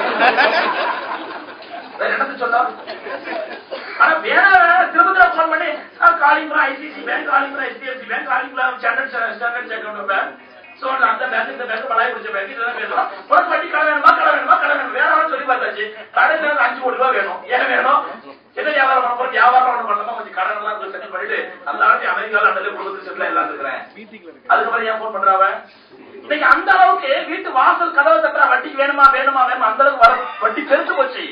வேற என்னது சொல்ல ஆனா வேற திரும்ப திரும்ப ஃபோன் பண்ணி sir calling ICICI bank calling HDFC bank calling standard standard security bank so அந்த பேங்க் இந்த பேங்க் பலாய் பிடிச்ச பேங்க் இதெல்லாம் பேசலாம் உனக்கு வட்டி கடை வேணுமா கடை வேணுமா கடை வேணும் வேற சொல்லி பார்த்தாச்சு கடையில இருந்து அஞ்சு கோடி ரூபாய் வேணும் ஏன் வேணும் என்ன வியாபாரம் பண்ண போறோம் வியாபாரம் ஒண்ணு பண்ணாம கொஞ்சம் கடன் எல்லாம் கொஞ்சம் செட்டில் பண்ணிட்டு அல்லாட்டி அமெரிக்கால அண்ணல குடும்பத்துக்கு செட்டில் எல்லாம் இருக்கிறேன் அதுக்கப்புறம் ஏன் போன் பண்றாவ இன்னைக்கு அந்த அளவுக்கு வீட்டு வாசல் கதவை தட்டுறா வட்டிக்கு வேணுமா வேணுமா வேணுமா அந்த அளவுக்கு வர வட்டி பெருத்து போச்சு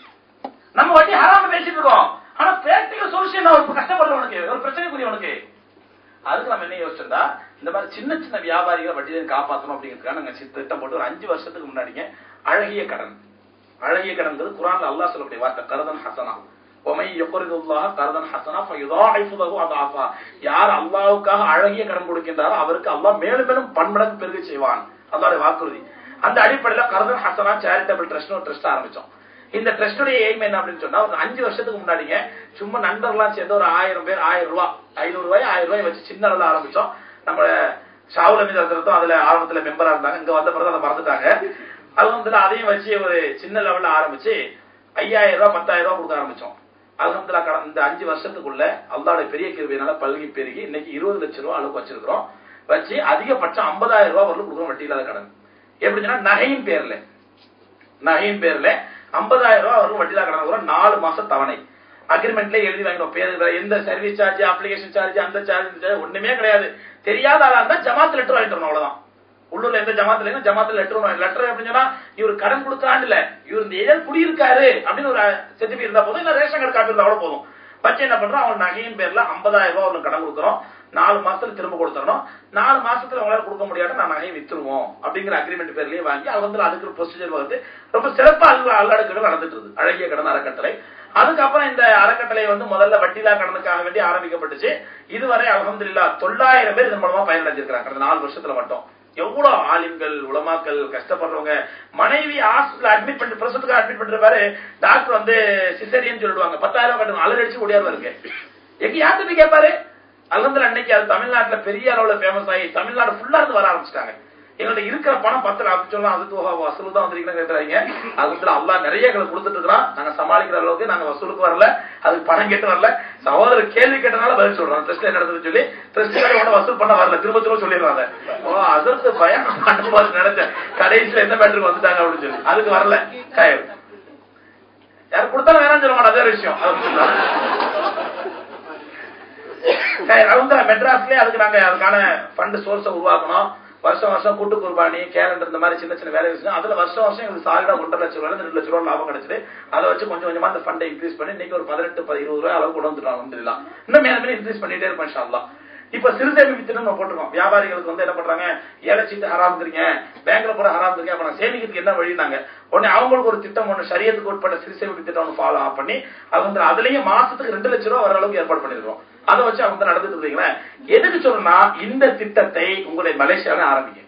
நம்ம வட்டி ஹராம பேசிட்டு இருக்கோம் ஆனா பிராக்டிகல் சொல்யூஷன் ஒரு கஷ்டப்படுறவனுக்கு ஒரு பிரச்சனைக்குரியவனுக்கு அதுக்கு நம்ம என்ன யோசிச்சிருந்தா இந்த மாதிரி சின்ன சின்ன வியாபாரிகளை வட்டியை காப்பாற்றணும் அப்படிங்கிறதுக்காக நாங்க சி- திட்டம் போட்டு ஒரு அஞ்சு வருஷத்துக்கு முன்னாடிங்க அழகிய கடன் அழகிய கடன்கிறது குரான்ல அல்லாஹ் சொல்லக்கூடிய வார்த்தை கரதன் ஹசனா ஒமை யொக்கரிதுல்லாஹ கரதன் ஹசனா ஃபயுதாஇஃபுலஹு அதாஃபா யார் அல்லாஹ்வுக்காக அழகிய கடன் கொடுக்கின்றாரோ அவருக்கு அல்லாஹ் மேலும் மேலும் பன்மடங்கு பெருக செய்வான் அல்லாஹ்வுடைய வாக்குறுதி அந்த அடிப்படையில கரதன் ஹசனா சேரிட்டபிள் ட்ரஸ்ட் ஒரு ட்ரஸ்ட் ஆரம்பிச்சோம் இந்த ட்ரஸ்டுடைய எய்ம் என்ன அப்படின்னு சொன்னா ஒரு அஞ்சு வருஷத்துக்கு முன்னாடிங்க சும்மா நண்பர்கள்லாம் சேர்ந்து ஒரு ஆயிரம் பேர் ஆயிரம் ரூபாய் ஐநூறு ரூபாய் ஆயிரம் ரூபாய் வச்சு சின்ன அளவுல ஆரம்பிச்சோம் நம்ம ஷாவுல் அமீத் ஹசரத்தும் அதுல ஆரம்பத்துல மெம்பரா இருந்தாங்க இங்க வந்த பிறகு அதை மறந்துட்டாங்க அல்ஹம்துலில்லாஹ் அதையும் வச்சு ஒரு சின்ன லெவல்ல ஆரம்பிச்சு ஐயாயிரம் ரூபாய் பத்தாயிரம் ரூபாய் கொடுக்க ஆரம்பிச்சோம் அல்ஹம்துலில்லாஹ் கடந்த இந்த அஞ்சு வருஷத்துக்குள்ள அல்லாஹ்வுடைய பெரிய கிருபையினால பல்கி பெருகி இன்னைக்கு இருபது லட்சம் ரூபாய் அளவுக்கு வச்சிருக்கிறோம் வச்சு அதிகபட்சம் ஐம்பதாயிரம் ரூபாய் வரலும் கொடுக்குறோம் வட்டி இல்லாத கடன் எப்படி சொன்னா நகையின் பேர்ல நகையின் பேர்ல ஐம்பதாயிரம் ரூபாய் வரும் வட்டியில்லா கடன் வரும் நாலு மாசம் தவணை அக்ரிமெண்ட்ல எழுதி வாங்கிடும் பேரு எந்த சர்வீஸ் சார்ஜ் அப்ளிகேஷன் சார்ஜ் அந்த சார்ஜ் இந்த சார்ஜ் ஒண்ணுமே கிடையாது தெரியாத ஆளா இருந்தா ஜமாத் லெட்டர் வாங்கிட்டு வரணும் அவ்வளவுதான் உள்ளூர்ல எந்த ஜமாத்துல இல்லைன்னா ஜமாத்துல லெட்டர் லெட்டர் அப்படின்னு சொன்னா இவர் கடன் கொடுக்கறான்னு இல்ல இவர் இந்த ஏரியா குடியிருக்காரு அப்படின்னு ஒரு சர்டிபிகேட் இருந்தா போதும் இல்ல ரேஷன் கார்டு காப்பி இருந்தா கூட போதும் வச்சு என்ன பண்றோம் அவன் நகையின் பேர்ல 50000 ரூபாய் அவனுக்கு கடன் கொடுக்குறோம் நாலு மாசத்துல திரும்ப கொடுத்துறோம் நாலு மாசத்துல உங்களால கொடுக்க முடியாத நான் நகையை வித்துருவோம் அப்படிங்கிற அக்ரிமெண்ட் பேர்லயே வாங்கி அது வந்து அதுக்கு ப்ரொசீஜர் வந்து ரொம்ப சிறப்பா அல்ல அல்லாடுக்கடன் நடந்துட்டு இருக்குது அழகிய கடன் அறக்கட்டளை அதுக்கப்புறம் இந்த அறக்கட்டளை வந்து முதல்ல வட்டிலா கடனுக்காக வேண்டி ஆரம்பிக்கப்பட்டுச்சு இதுவரை அலமதுல்லா தொள்ளாயிரம் பேர் இதன் மூலமா பயனடைஞ்சிருக்கிறாங்க கடந்த நாலு வருஷத்துல மட்டும் எவ்வளவு ஆலிம்கள் உலமாக்கள் கஷ்டப்படுறவங்க மனைவி ஹாஸ்பிட்டல் அட்மிட் பண்ணி பிரசவத்துக்கு அட்மிட் பண்றப்பாரு டாக்டர் வந்து சிசரியன் சொல்லிடுவாங்க பத்தாயிரம் ரூபாய் கட்டணும் அலரடிச்சு ஓடியாருவாருங்க எங்க யார்கிட்ட போய் கேட்பாரு அலமதுல அன்னைக்கு அது தமிழ்நாட்டுல பெரிய அளவுல ஃபேமஸ் ஆகி தமிழ்நாடு ஃபுல்லா இருந்து வர ஆரம்பிச்சிட்டாங்க எங்கள்ட்ட இருக்கிற பணம் பத்தல அப்படி சொல்லலாம் அது தோஹா வசூல் தான் வந்திருக்கீங்க கேட்கறாங்க அதுல அல்லாஹ் நிறைய எங்களுக்கு கொடுத்துட்டு இருக்கிறான் நாங்க சமாளிக்கிற அளவுக்கு நாங்க வசூலுக்கு வரல அதுக்கு பணம் கேட்டு வரல சகோதரர் கேள்வி கேட்டனால பதில் சொல்றோம் ட்ரஸ்ட் என்ன நடந்ததுன்னு சொல்லி ட்ரஸ்ட் ஒண்ணு வசூல் பண்ண வரல திரும்ப திரும்ப சொல்லிடுறாங்க ஓ அதற்கு பயம் பண்ணும்போது நினைச்சேன் கடைசியில என்ன மேட்டருக்கு வந்துட்டாங்க அப்படின்னு சொல்லி அதுக்கு வரல கயம் யார் கொடுத்தாலும் வேணாம்னு சொல்ல மாட்டேன் அதே விஷயம் அது சொல்லுங்க. அவங்க மெட்ராஸ்லயே அதுக்கு நாங்க அதுக்கான ஃபண்ட் சோர்ஸை உருவாக்கணும் வருஷம் வருஷம் கூட்டு குர்பானி கேலண்டர் இந்த மாதிரி சின்ன சின்ன வேலை வச்சு அதுல வருஷம் வருஷம் எங்களுக்கு சாலிடா ஒன்றரை லட்சம் ரூபாய் ரெண்டு லட்சம் ரூபாய் லாபம் கிடைச்சது அதை வச்சு கொஞ்சம் கொஞ்சமா அந்த ஃபண்டை இன்க்ரீஸ் பண்ணி இன்னைக்கு ஒரு பதினெட்டு பதி- இருபது ரூபாய் அளவு கொண்டு வந்துட்டோம் வந்துடலாம் இன்னும் மேல மேல இன்க்ரீஸ் பண்ணிட்டே இருப்போம் இன்ஷா அல்லாஹ். இப்ப சிறுசேமிப்பு திட்டம் நம்ம போட்டிருக்கோம் வியாபாரிகளுக்கு வந்து என்ன பண்றாங்க ஏழை சீட்டு ஹராம்ங்கிறீங்க பேங்க்ல போட ஹராம்ங்கிறீங்க அப்ப நான் சேமிக்கிறதுக்கு என்ன வழினாங்க உடனே அவங்களுக்கு ஒரு திட்டம் ஒண்ணு சரியத்துக்கு உட்பட்ட சிறுசேமிப்பு திட்டம் ஒன்று ஃபாலோ பண்ணி அவங்க அதுலயும் மாசத்துக்கு ரெண்டு லட்சம் ரூபாய் வர அளவுக்கு ஏற்பாடு பண்ணிருக்கோம் அதை வச்சு அவங்க வந்து நடந்துட்டு இருக்கீங்களேன் எதுக்கு சொல்லணும்னா இந்த திட்டத்தை உங்களுடைய மலேசியாவில ஆரம்பிங்க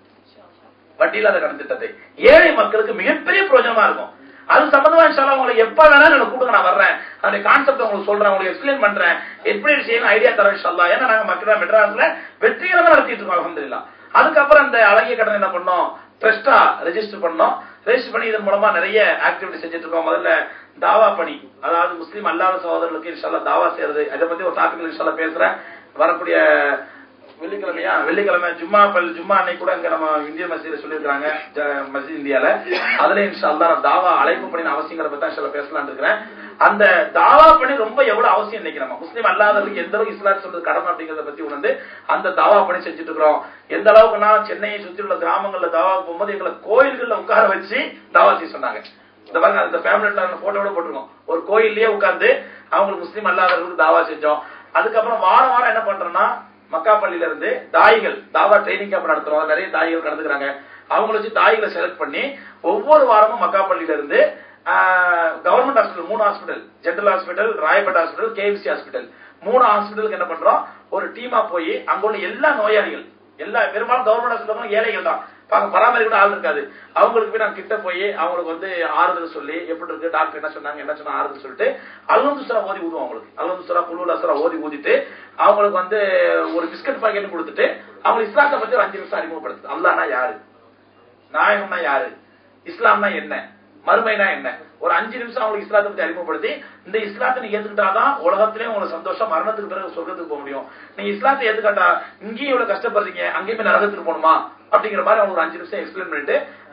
வட்டி இல்லாத கடன் திட்டத்தை ஏழை மக்களுக்கு மிகப்பெரிய பிரயோஜனமா இருக்கும் அது சம்பந்தமா இன்ஷால்லா உங்களை எப்ப வேணாலும் எனக்கு கூப்பிடுங்க நான் வர்றேன் அந்த கான்செப்ட் உங்களுக்கு சொல்றேன் உங்களுக்கு எக்ஸ்பிளைன் பண்றேன் எப்படி செய்யணும் ஐடியா தரேன் இன்ஷால்லா ஏன்னா நாங்க மக்கள் மெட்ராஸ்ல வெற்றிகரமா நடத்திட்டு இருக்கோம் அல்ஹம்துலில்லாஹ் அதுக்கப்புறம் அந்த அழகிய கடன் என்ன பண்ணோம் ட்ரஸ்டா ரெஜிஸ்டர் பண்ணோம் ரெஜிஸ்டர் பண்ணி இதன் மூலமா நிறைய ஆக்டிவிட்டி செஞ்சுட்டு இருக்கோம் முதல்ல தாவா பணி அதாவது முஸ்லீம் அல்லாத சகோதரர்களுக்கு இன்ஷால்லா தாவா செய்யறது அதை பத்தி ஒரு டாபிக் இன்ஷால்லா பேசுறேன் வரக்கூடிய வெள்ளிக்கிழமையா வெள்ளிக்கிழமை ஜும்மா பல் ஜும்மா அன்னைக்கு கூட இங்க நம்ம இந்திய மசீதில சொல்லியிருக்காங்க ஜ- மஸ்ஜித் இந்தியால அதுல இன்ஷா அல்லாஹ் நான் தாவா அழைப்பு பண்ணின அவசியங்களை பத்தி இன்ஷா அல்லாஹ் பேசலாம்னு இருக்கிறேன் அந்த தாவா பணி ரொம்ப எவ்வளவு அவசியம் இன்னைக்கு நம்ம முஸ்லீம் அல்லாதவர்களுக்கு எந்த அளவுக்கு இஸ்லாம் சொல்றது கடமை அப்படிங்கறத பத்தி உணர்ந்து அந்த தாவா பணி செஞ்சுட்டு இருக்கிறோம் எந்த அளவுக்குன்னா சென்னையை சுற்றி உள்ள கிராமங்கள்ல தாவாவுக்கு போகும்போது எங்களை கோயில்கள்ல உட்கார வச்சு தாவா செய்ய சொன்னாங்க இந்த பாருங்க அந்த ஃபேமிலில போட்டோட போட்டிருக்கோம் ஒரு கோயில்லயே உட்கார்ந்து அவங்களுக்கு முஸ்லீம் அல்லாதவர்களுக்கு தாவா செஞ்சோம் அதுக்கப்புறம் வாரம் வாரம் என்ன பண்றோம்னா மக்காப்பள்ளியில இருந்து தாய்கள் தாவா ட்ரைனிங் கேம்ப் நடத்துறோம் அதுல நிறைய தாய்கள் கலந்துக்கிறாங்க அவங்கள வச்சு தாய்களை செலக்ட் பண்ணி ஒவ்வொரு வாரமும் மக்காப்பள்ளியில இருந்து கவர்மெண்ட் ஹாஸ்பிட்டல் மூணு hospital general hospital Royapettah hospital KMC hospital மூணு ஹாஸ்பிட்டலுக்கு என்ன பண்றோம் ஒரு டீமா போய் அங்க உள்ள எல்லா நோயாளிகள் எல்லா பெரும்பாலும் கவர்மெண்ட் ஹாஸ்பிட்டல் ஏழைகள் தான் பாக்க பராமரிக்க கூட ஆள் இருக்காது அவங்களுக்கு போய் நான் கிட்ட போய் அவங்களுக்கு வந்து ஆறுதல் சொல்லி எப்படி இருக்கு டாக்டர் என்ன சொன்னாங்க என்ன சொன்னா ஆறுதல் சொல்லிட்டு அல்வந்துசுரா ஓதி ஊதுவோம் அவங்களுக்கு அல்வந்துசுரா புல்லுலாசுரா ஓதி ஊதிட்டு அவங்களுக்கு வந்து ஒரு பிஸ்கட் பாக்கெட் கொடுத்துட்டு அவங்க இஸ்லாத்தை பத்தி ஒரு அஞ்சு நிமிஷம் அறிமுகப்படுத்து அல்லாஹ்னா யாரு நாயகம்னா யாரு இஸ்லாம்னா என்ன மறுமைனா என்ன ஒரு அஞ்சு நிமிஷம் அவங்களுக்கு இஸ்லாத்தை பத்தி அறிமுகப்படுத்தி இந்த இஸ்லாத்தை நீங்க ஏத்துக்கிட்டாதான் உலகத்திலேயும் உங்களுக்கு சந்தோஷம் மரணத்துக்கு பிறகு சொர்க்கத்துக்கு போக முடியும் நீங்க இஸ்லாத்தை ஏத்துக்கிட்டா இங்கேயும் இவ்வளவு கஷ்டப்படுறீங்க அங்கேயுமே நரகத்துக்கு போகணுமா அப்படிங்கிற மாதிரி அவங்க ஒரு அஞ்சு நிமிஷம் எக்ஸ்பிளைன் பண்ணிட்டு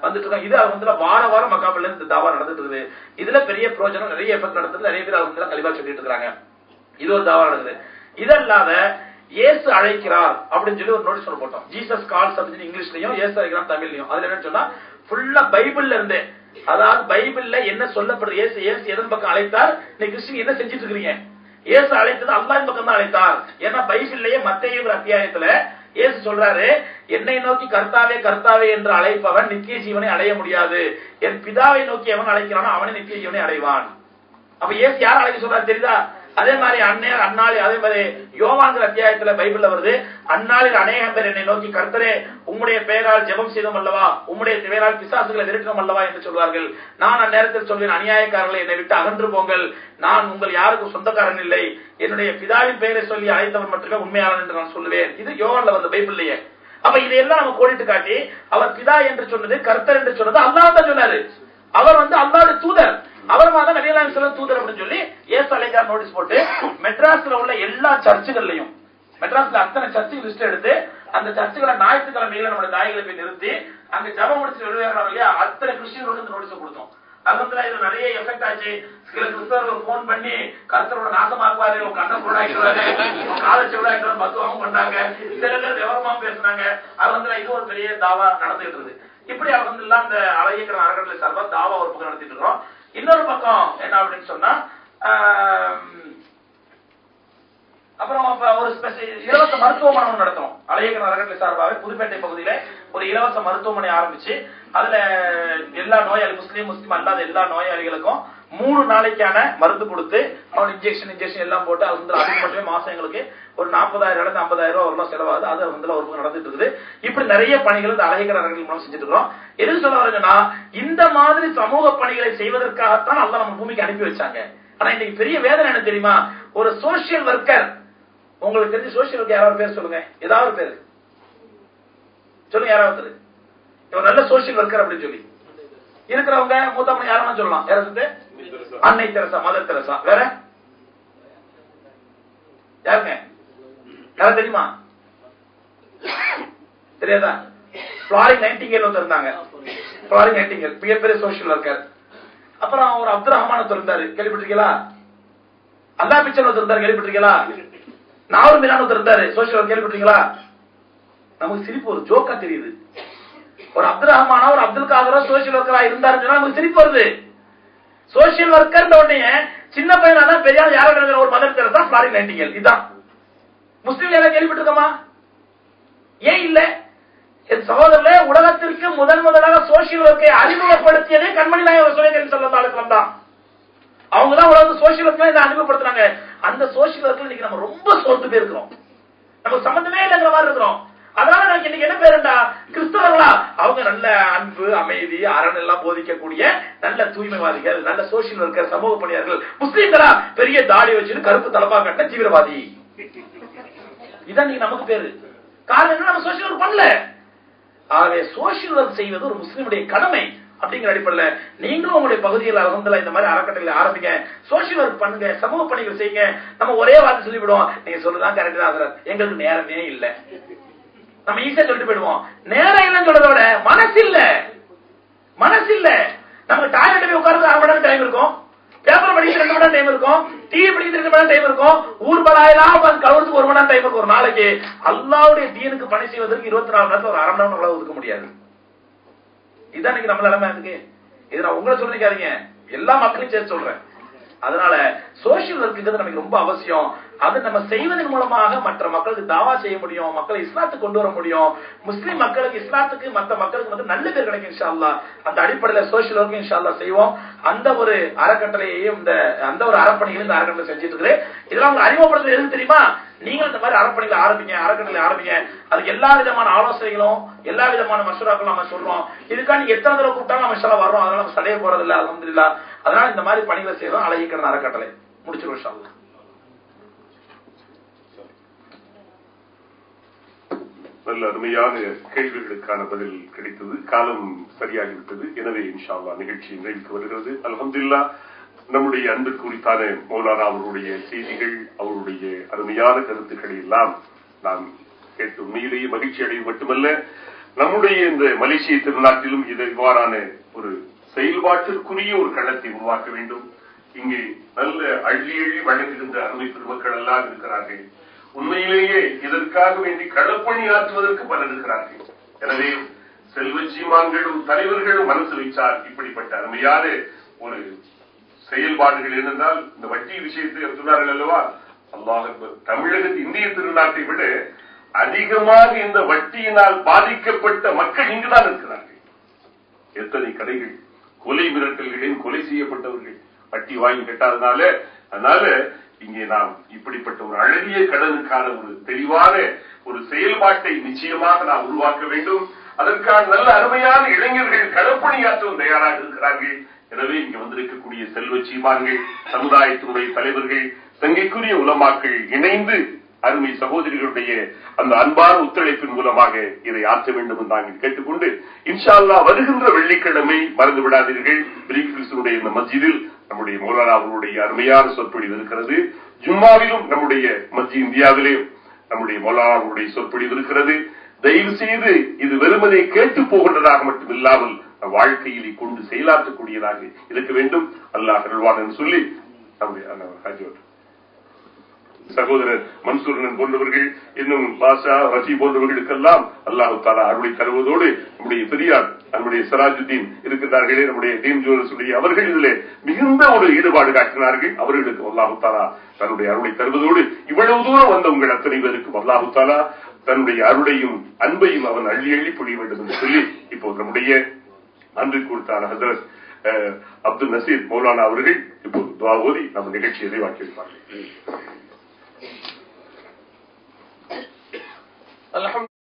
வந்துட்டு இருக்கோம் இது வந்து வார வாரம் மக்காபில இருந்து தாவா நடந்துட்டு இருக்குது இதுல பெரிய பிரோஜனம் நிறைய எஃபெக்ட் நடந்தது நிறைய பேர் அவங்க கழிவா சொல்லிட்டு இருக்காங்க இது ஒரு தாவா நடக்குது இதல்லாத இயேசு அழைக்கிறார் அப்படின்னு சொல்லி ஒரு நோட்டீஸ் ஒன்று போட்டோம் ஜீசஸ் கால்ஸ் அப்படின்னு இங்கிலீஷ்லயும் இயேசு அழைக்கிறார் தமிழ்லயும் அதுல என்னன்னு சொன்னா ஃபுல்லா பைபிள்ல இருந்தே அதாவது பைபிள்ல என்ன சொல்லப்படுது இயேசு இயேசு எதன் பக்கம் அழைத்தார் நீ கிறிஸ்டின் என்ன செஞ்சுட்டு இருக்கீங்க இயேசு அழைத்தது அல்லாஹ் பக்கம் தான் அழைத்தார் ஏன்னா பைபிள்லயே மத்தேயுங்கிற அத்தியாயத்துல இயேசு சொல்றாரு என்னை நோக்கி கர்த்தாவே கர்த்தாவே என்று அழைப்பவன் நித்திய ஜீவனை அடைய முடியாது என் பிதாவை நோக்கி எவன் அழைக்கிறானோ அவனை நித்திய ஜீவனை அடைவான் அப்ப இயேசு யார் அழைக்க சொல்றாரு தெரியுதா அதே மாதிரி அன்னை அந்நாளி அதே மாதிரி யோவாங்கிற அத்தியாயத்துல பைபிள்ல வருது அந்நாளில் அநேகம் பேர் என்னை நோக்கி கர்த்தரே உம்முடைய பெயரால் ஜெபம் செய்தோம் அல்லவா உம்முடைய பெயரால் பிசாசுகளை விரட்டினோம் அல்லவா என்று சொல்வார்கள் நான் அந்நேரத்தில் சொல்வேன் அநியாயக்காரர்களை என்னை விட்டு அகன்று போங்கள் நான் உங்கள் யாருக்கும் சொந்தக்காரன் இல்லை என்னுடைய பிதாவின் பெயரை சொல்லி அழைத்தவன் மட்டுமே உண்மையாளன் என்று நான் சொல்லுவேன் இது யோவான்ல வந்து பைபிள்லயே அப்ப இதையெல்லாம் நம்ம கோடிட்டு காட்டி அவர் பிதா என்று சொன்னது கர்த்தர் என்று சொன்னது அல்லாஹ் தான் சொன்னாரு அவர் வந்து அல்லாஹ்வுடைய தூதர் அவர் மாதிரி நபிகளாம் சொல்ல தூதர் அப்படின்னு சொல்லி ஏசு அலைக்கார் நோட்டீஸ் போட்டு மெட்ராஸ்ல உள்ள எல்லா சர்ச்சுகள்லயும் மெட்ராஸ்ல அத்தனை சர்ச்சுக்கு லிஸ்ட் எடுத்து அந்த சர்ச்சுகளை ஞாயிற்றுக்கிழமையில நம்மளுடைய தாய்களை போய் நிறுத்தி அங்க ஜபம் முடிச்சு வெளியேறாங்க இல்லையா அத்தனை கிறிஸ்டியர்களுக்கு இந்த நோட்டீஸ் கொடுத்தோம் அது வந்து இதுல நிறைய எஃபெக்ட் ஆச்சு சில கிறிஸ்தவர்கள் போன் பண்ணி கருத்தரோட நாசமாக்குவாரு உங்க கண்ணை குருடாக்கிடுவாரு உங்க காலை செவிடாக்கிடுவாரு மத்துவம் பண்ணாங்க சில பேர் விவரமா பேசுனாங்க அது வந்து இது ஒரு பெரிய தாவா நடந்துகிட்டு இருக்குது இப்படி அவங்க இந்த அழகிக்கிற அறக்கட்டளை சார்பா தாவா ஒரு பக்கம் நடத்திட்டு இருக்கிறோம் இன்னொரு பக்கம் என்ன அப்படின்னு சொன்னா ஆம், அப்புறம் அப்ப ஒரு ஸ்பெஷல் இலவச மருத்துவமனை ஒண்ணு நடத்துறோம் அலையகர் அறக்கட்டளை சார்பாக புதுப்பேட்டை பகுதியில ஒரு இலவச மருத்துவமனை ஆரம்பிச்சு அதுல எல்லா நோயாளி முஸ்லீம் முஸ்லீம் அல்லாத எல்லா நோயாளிகளுக்கும் மூணு நாளைக்கான மருந்து கொடுத்து அவன் இன்ஜெக்ஷன் இன்ஜெக்ஷன் எல்லாம் போட்டு அது வந்து அதுக்கு மட்டுமே மாசம் எங்களுக்கு ஒரு நாற்பதாயிரம் இடத்து ஐம்பதாயிரம் ரூபாய் வரலாம் செலவாகுது அது வந்து ஒரு பக்கம் நடந்துட்டு இருக்குது இப்படி நிறைய பணிகள் இந்த அழகிற அறக்கட்டளை மூலம் செஞ்சுட்டு இருக்கிறோம் எதுக்கு சொல்ல வரேன்னா இந்த மாதிரி சமூக பணிகளை செய்வதற்காகத்தான் அல்லாஹ் நம்ம பூமிக்கு அனுப்பி வச்சாங்க ஆனா இன்னைக்கு பெரிய வேதனை என்ன தெரியுமா ஒரு சோசியல் ஒர்க்கர் உங்களுக்கு தெரிஞ்ச சோசியல் ஒர்க்கர் யாராவது பேர் சொல்லுங்க ஏதாவது ஒரு பேர் சொல்லுங்க யாராவது இவர் நல்ல சோசியல் ஒர்க்கர் அப்படின்னு சொல்லி இருக்கிறவங்க மூத்தவங்க யாரும் சொல்லலாம் யார சொல்லு அன்னை தெரசா மதர் தெரசா வேற யாருங்க யாரும் தெரியுமா தெரியாதா ஃபிளாரிங் நைன்டிங்கேல் ஒருத்தர் இருந்தாங்க ஃபிளாரிங் நைன்டிங்கேல் மிகப்பெரிய சோசியல் ஒர்க்கர் அப்புறம் ஒரு அப்துல் ரஹ்மான் ஒருத்தர் இருந்தாரு கேள்விப்பட்டிருக்கீங்களா அல்லா பிச்சன் ஒருத்தர் இருந்தாரு கேள்விப்பட்டிருக்கீங்களா நாவல் மீரான் ஒருத்தர் இருந்தாரு சோசியல் ஒர்க் கேள்விப்பட்டிருக்கீங்களா நமக்கு சிரிப்பு ஒரு ஜோக்கா தெரியுது ஒரு அப்துல் ரஹ்மானா ஒரு அப்துல் காதரோ சோசியல் ஒர்க்கரா இருந்தாருன்னு சொன்னா நமக்கு சிரிப்பு வருது சோசியல் ஒர்க்கர் உடனே சின்ன பையனா தான் பெரிய ஆள் யாரோ இருக்கிற ஒரு மதர் தெரசா ஃபிளாரிங் நைன்டிங்கேல் இதுதான் முஸ்லீம் எல்லாம் கேள்விப்பட்டிருக்கோமா ஏன் இல்ல என் சகோதரர்களே உலகத்திற்கு முதன் முதலாக சோசியல் ஒர்க்கை அறிமுகப்படுத்தியதே கண்மணி நாயகம் சுரேந்திரன் சொல்லலாம் தான் அவங்க தான் உலக சோசியல் ஒர்க் இதை அறிமுகப்படுத்துறாங்க அந்த சோசியல் ஒர்க்ல இன்னைக்கு நம்ம ரொம்ப சோர்ந்து போயிருக்கிறோம் நமக்கு சம்பந்தமே இல்லைங்கிற மாதிரி இருக்கிறோம் அதனால எனக்கு இன்னைக்கு என்ன பேருண்டா கிறிஸ்தவர்களா அவங்க நல்ல அன்பு அமைதி அரண் எல்லாம் போதிக்கக்கூடிய நல்ல தூய்மைவாதிகள் நல்ல சோசியல் ஒர்க்கர் சமூக பணியாளர்கள் முஸ்லீம்களா பெரிய தாடி வச்சுட்டு கருப்பு தலப்பா கட்ட தீவிரவாதி இதான் நீங்க நமக்கு பேரு காரணம் என்ன நம்ம சோசியல் ஒர்க் பண்ணல ஆகவே சோசியல் ஒர்க் செய்வது ஒரு முஸ்லிமுடைய கடமை அப்படிங்கிற அடிப்படையில் நீங்களும் உங்களுடைய பகுதியில் அலமதுல இந்த மாதிரி அறக்கட்டளை ஆரம்பிங்க சோசியல் ஒர்க் பண்ணுங்க சமூக பணிகள் செய்யுங்க நம்ம ஒரே வார்த்தை சொல்லிவிடுவோம் நீங்க சொல்லுதான் கரெக்ட் தான் எங்களுக்கு நேரமே இல்ல நம்ம ஈஸியா சொல்லிட்டு போயிடுவோம் நேரம் இல்லைன்னு சொல்றத விட மனசு இல்ல மனசு இல்ல நமக்கு டாய்லெட் போய் உட்கார்ந்து அரை மணி நேரம் டைம் இருக்கும் பேப்பர் படிக்க ரெண்டு மணி நேரம் டைம் இருக்கும் டிவி படிக்க ரெண்டு மணி நேரம் டைம் இருக்கும் ஊர் பலாயெல்லாம் உட்கார்ந்து கவர்றதுக்கு ஒரு மணி நேரம் டைம் இருக்கும் ஒரு நாளைக்கு அல்லாவுடைய தீனுக்கு பணி செய்வதற்கு இருபத்தி நாலு நேரத்தில் ஒரு அரை மணி நேரம் ஒதுக்க முடியாது இதுதான் இன்னைக்கு நம்ம நிலைமை இருக்கு இது நான் உங்களை சொல்லிக்காதீங்க எல்லா மக்களையும் சேர்த்து சொல்றேன் அதனால சோசியல் ஒர்க்குங்கிறது நமக்கு ரொம்ப அவசியம் அது நம்ம செய்வதன் மூலமாக மற்ற மக்களுக்கு தாவா செய்ய முடியும் மக்களை இஸ்லாத்துக்கு கொண்டு வர முடியும் முஸ்லிம் மக்களுக்கு இஸ்லாத்துக்கு மற்ற மக்களுக்கு வந்து நல்ல பேர் கிடைக்கும் இன்ஷா அல்லாஹ் அந்த அடிப்படையில சோசியல் ஒர்க் இன்ஷா அல்லாஹ் செய்வோம் அந்த ஒரு அறக்கட்டளையையும் இந்த அந்த ஒரு அறப்பணிகளையும் இந்த அறக்கட்டளை செஞ்சுட்டு இருக்கிறேன் இதெல்லாம் உங்களுக்கு அறிமுகப்படுத்துறது எதுவும் தெரியுமா நீங்க இந்த மாதிரி அறப்பணிகளை ஆரம்பிங்க அறக்கட்டளை ஆரம்பிங்க அதுக்கு எல்லா விதமான ஆலோசனைகளும் எல்லா விதமான மசோராக்களும் நம்ம சொல்றோம் இதுக்காக நீங்க எத்தனை தடவை கூப்பிட்டாலும் நம்ம இன்ஷா அல்லாஹ் வர்றோம் அதனால நம்ம சடைய போறது இல்ல அலமதுல்லா அதனால இந்த மாதிரி பணிகளை செய்யறோம் அழகிக்கிற அறக்கட்டளை முடிச்சிருவோம் இன்ஷா அல்லாஹ் நல்ல அருமையான கேள்விகளுக்கான பதில் கிடைத்தது காலம் சரியாகிவிட்டது எனவே இன்ஷா அல்லாஹ் நிகழ்ச்சி நிறைவுக்கு வருகிறது அல்ஹம்துலில்லா நம்முடைய அன்பு குறித்தான மௌலானா அவருடைய செய்திகள் அவருடைய அருமையான கருத்துக்களை எல்லாம் நாம் கேட்டு உண்மையிலேயே மகிழ்ச்சி அடைவது மட்டுமல்ல நம்முடைய இந்த மலேசிய திருநாட்டிலும் இது இவ்வாறான ஒரு செயல்பாட்டிற்குரிய ஒரு களத்தை உருவாக்க வேண்டும் இங்கே நல்ல அள்ளி அள்ளி வழங்குகின்ற அருமை பெருமக்கள் எல்லாம் இருக்கிறார்கள் உண்மையிலேயே இதற்காக வேண்டி களப்பணி ஆற்றுவதற்கு பலர் இருக்கிறார்கள் எனவே செல்வச்சீமான்களும் தலைவர்களும் மனசு வைச்சால் இப்படிப்பட்ட அருமையான ஒரு செயல்பாடுகள் இருந்தால் இந்த வட்டி விஷயத்தை சொன்னார்கள் அல்லவா அல்லாஹ் அக்பர். தமிழகத்து இந்திய திருநாட்டை விட அதிகமாக இந்த வட்டியினால் பாதிக்கப்பட்ட மக்கள் இங்குதான் இருக்கிறார்கள் எத்தனை கடைகள் கொலை மிரட்டல்களில் கொலை செய்யப்பட்டவர்கள் வட்டி வாங்கி கட்டாதனால அதனால இங்கே நாம் இப்படிப்பட்ட ஒரு அழகிய கடனுக்கான ஒரு தெளிவான ஒரு செயல்பாட்டை நிச்சயமாக நாம் உருவாக்க வேண்டும் அதற்கான நல்ல அருமையான இளைஞர்கள் களப்பணியாற்றவும் தயாராக இருக்கிறார்கள் எனவே இங்க வந்திருக்கக்கூடிய செல்வ சீமான்கள் சமுதாயத்தினுடைய தலைவர்கள் சங்கைக்குரிய உலமாக்கள் இணைந்து அருமை சகோதரிகளுடைய அந்த அன்பான ஒத்துழைப்பின் மூலமாக இதை ஆற்ற வேண்டும் என்று நாங்கள் கேட்டுக்கொண்டு இன்ஷா அல்லாஹ் வருகின்ற வெள்ளிக்கிழமை மறந்து விடாதீர்கள் பிரிக்ரிஸ்டனுடைய இந்த மஸ்ஜிதில் நம்முடைய மௌலானா அவர்களுடைய அருமையான சொற்பொழிவு இருக்கிறது ஜும்மாவிலும் நம்முடைய மத்திய இந்தியாவிலே நம்முடைய மௌலானா அவர்களுடைய சொற்பொழிவு இருக்கிறது தயவு செய்து இது வெறுமனை கேட்டு போகின்றதாக மட்டும் இல்லாமல் நம் வாழ்க்கையில் கொண்டு செயலாற்றக்கூடியதாக இருக்க வேண்டும் அல்லாஹ் அருள்வான் என்று சொல்லி நம்முடைய அண்ணா ஹாஜியோட் சகோதரர் மன்சூரன் போன்றவர்கள் இன்னும் பாஷா ரசி போன்றவர்களுக்கெல்லாம் அல்லாஹு தாலா அருளை தருவதோடு நம்முடைய பெரியார் நம்முடைய சராஜுத்தீன் இருக்கிறார்களே நம்முடைய தீன் ஜோரசுடைய அவர்கள் இதிலே மிகுந்த ஒரு ஈடுபாடு காட்டினார்கள் அவர்களுக்கு அல்லாஹு தாலா தன்னுடைய அருளை தருவதோடு இவ்வளவு தூரம் வந்த உங்கள் அத்தனை பேருக்கும் அல்லாஹு தாலா தன்னுடைய அருளையும் அன்பையும் அவன் அள்ளி அள்ளி புரிய வேண்டும் என்று சொல்லி இப்போ நம்முடைய அன்று கொடுத்தான ஹசரத் அஹ், அப்துல் நசீர் மௌலானா அவர்கள் இப்போது துவா ஓதி நம்ம நிகழ்ச்சியை நிறைவாக்கியிருப்பார்கள் الحمد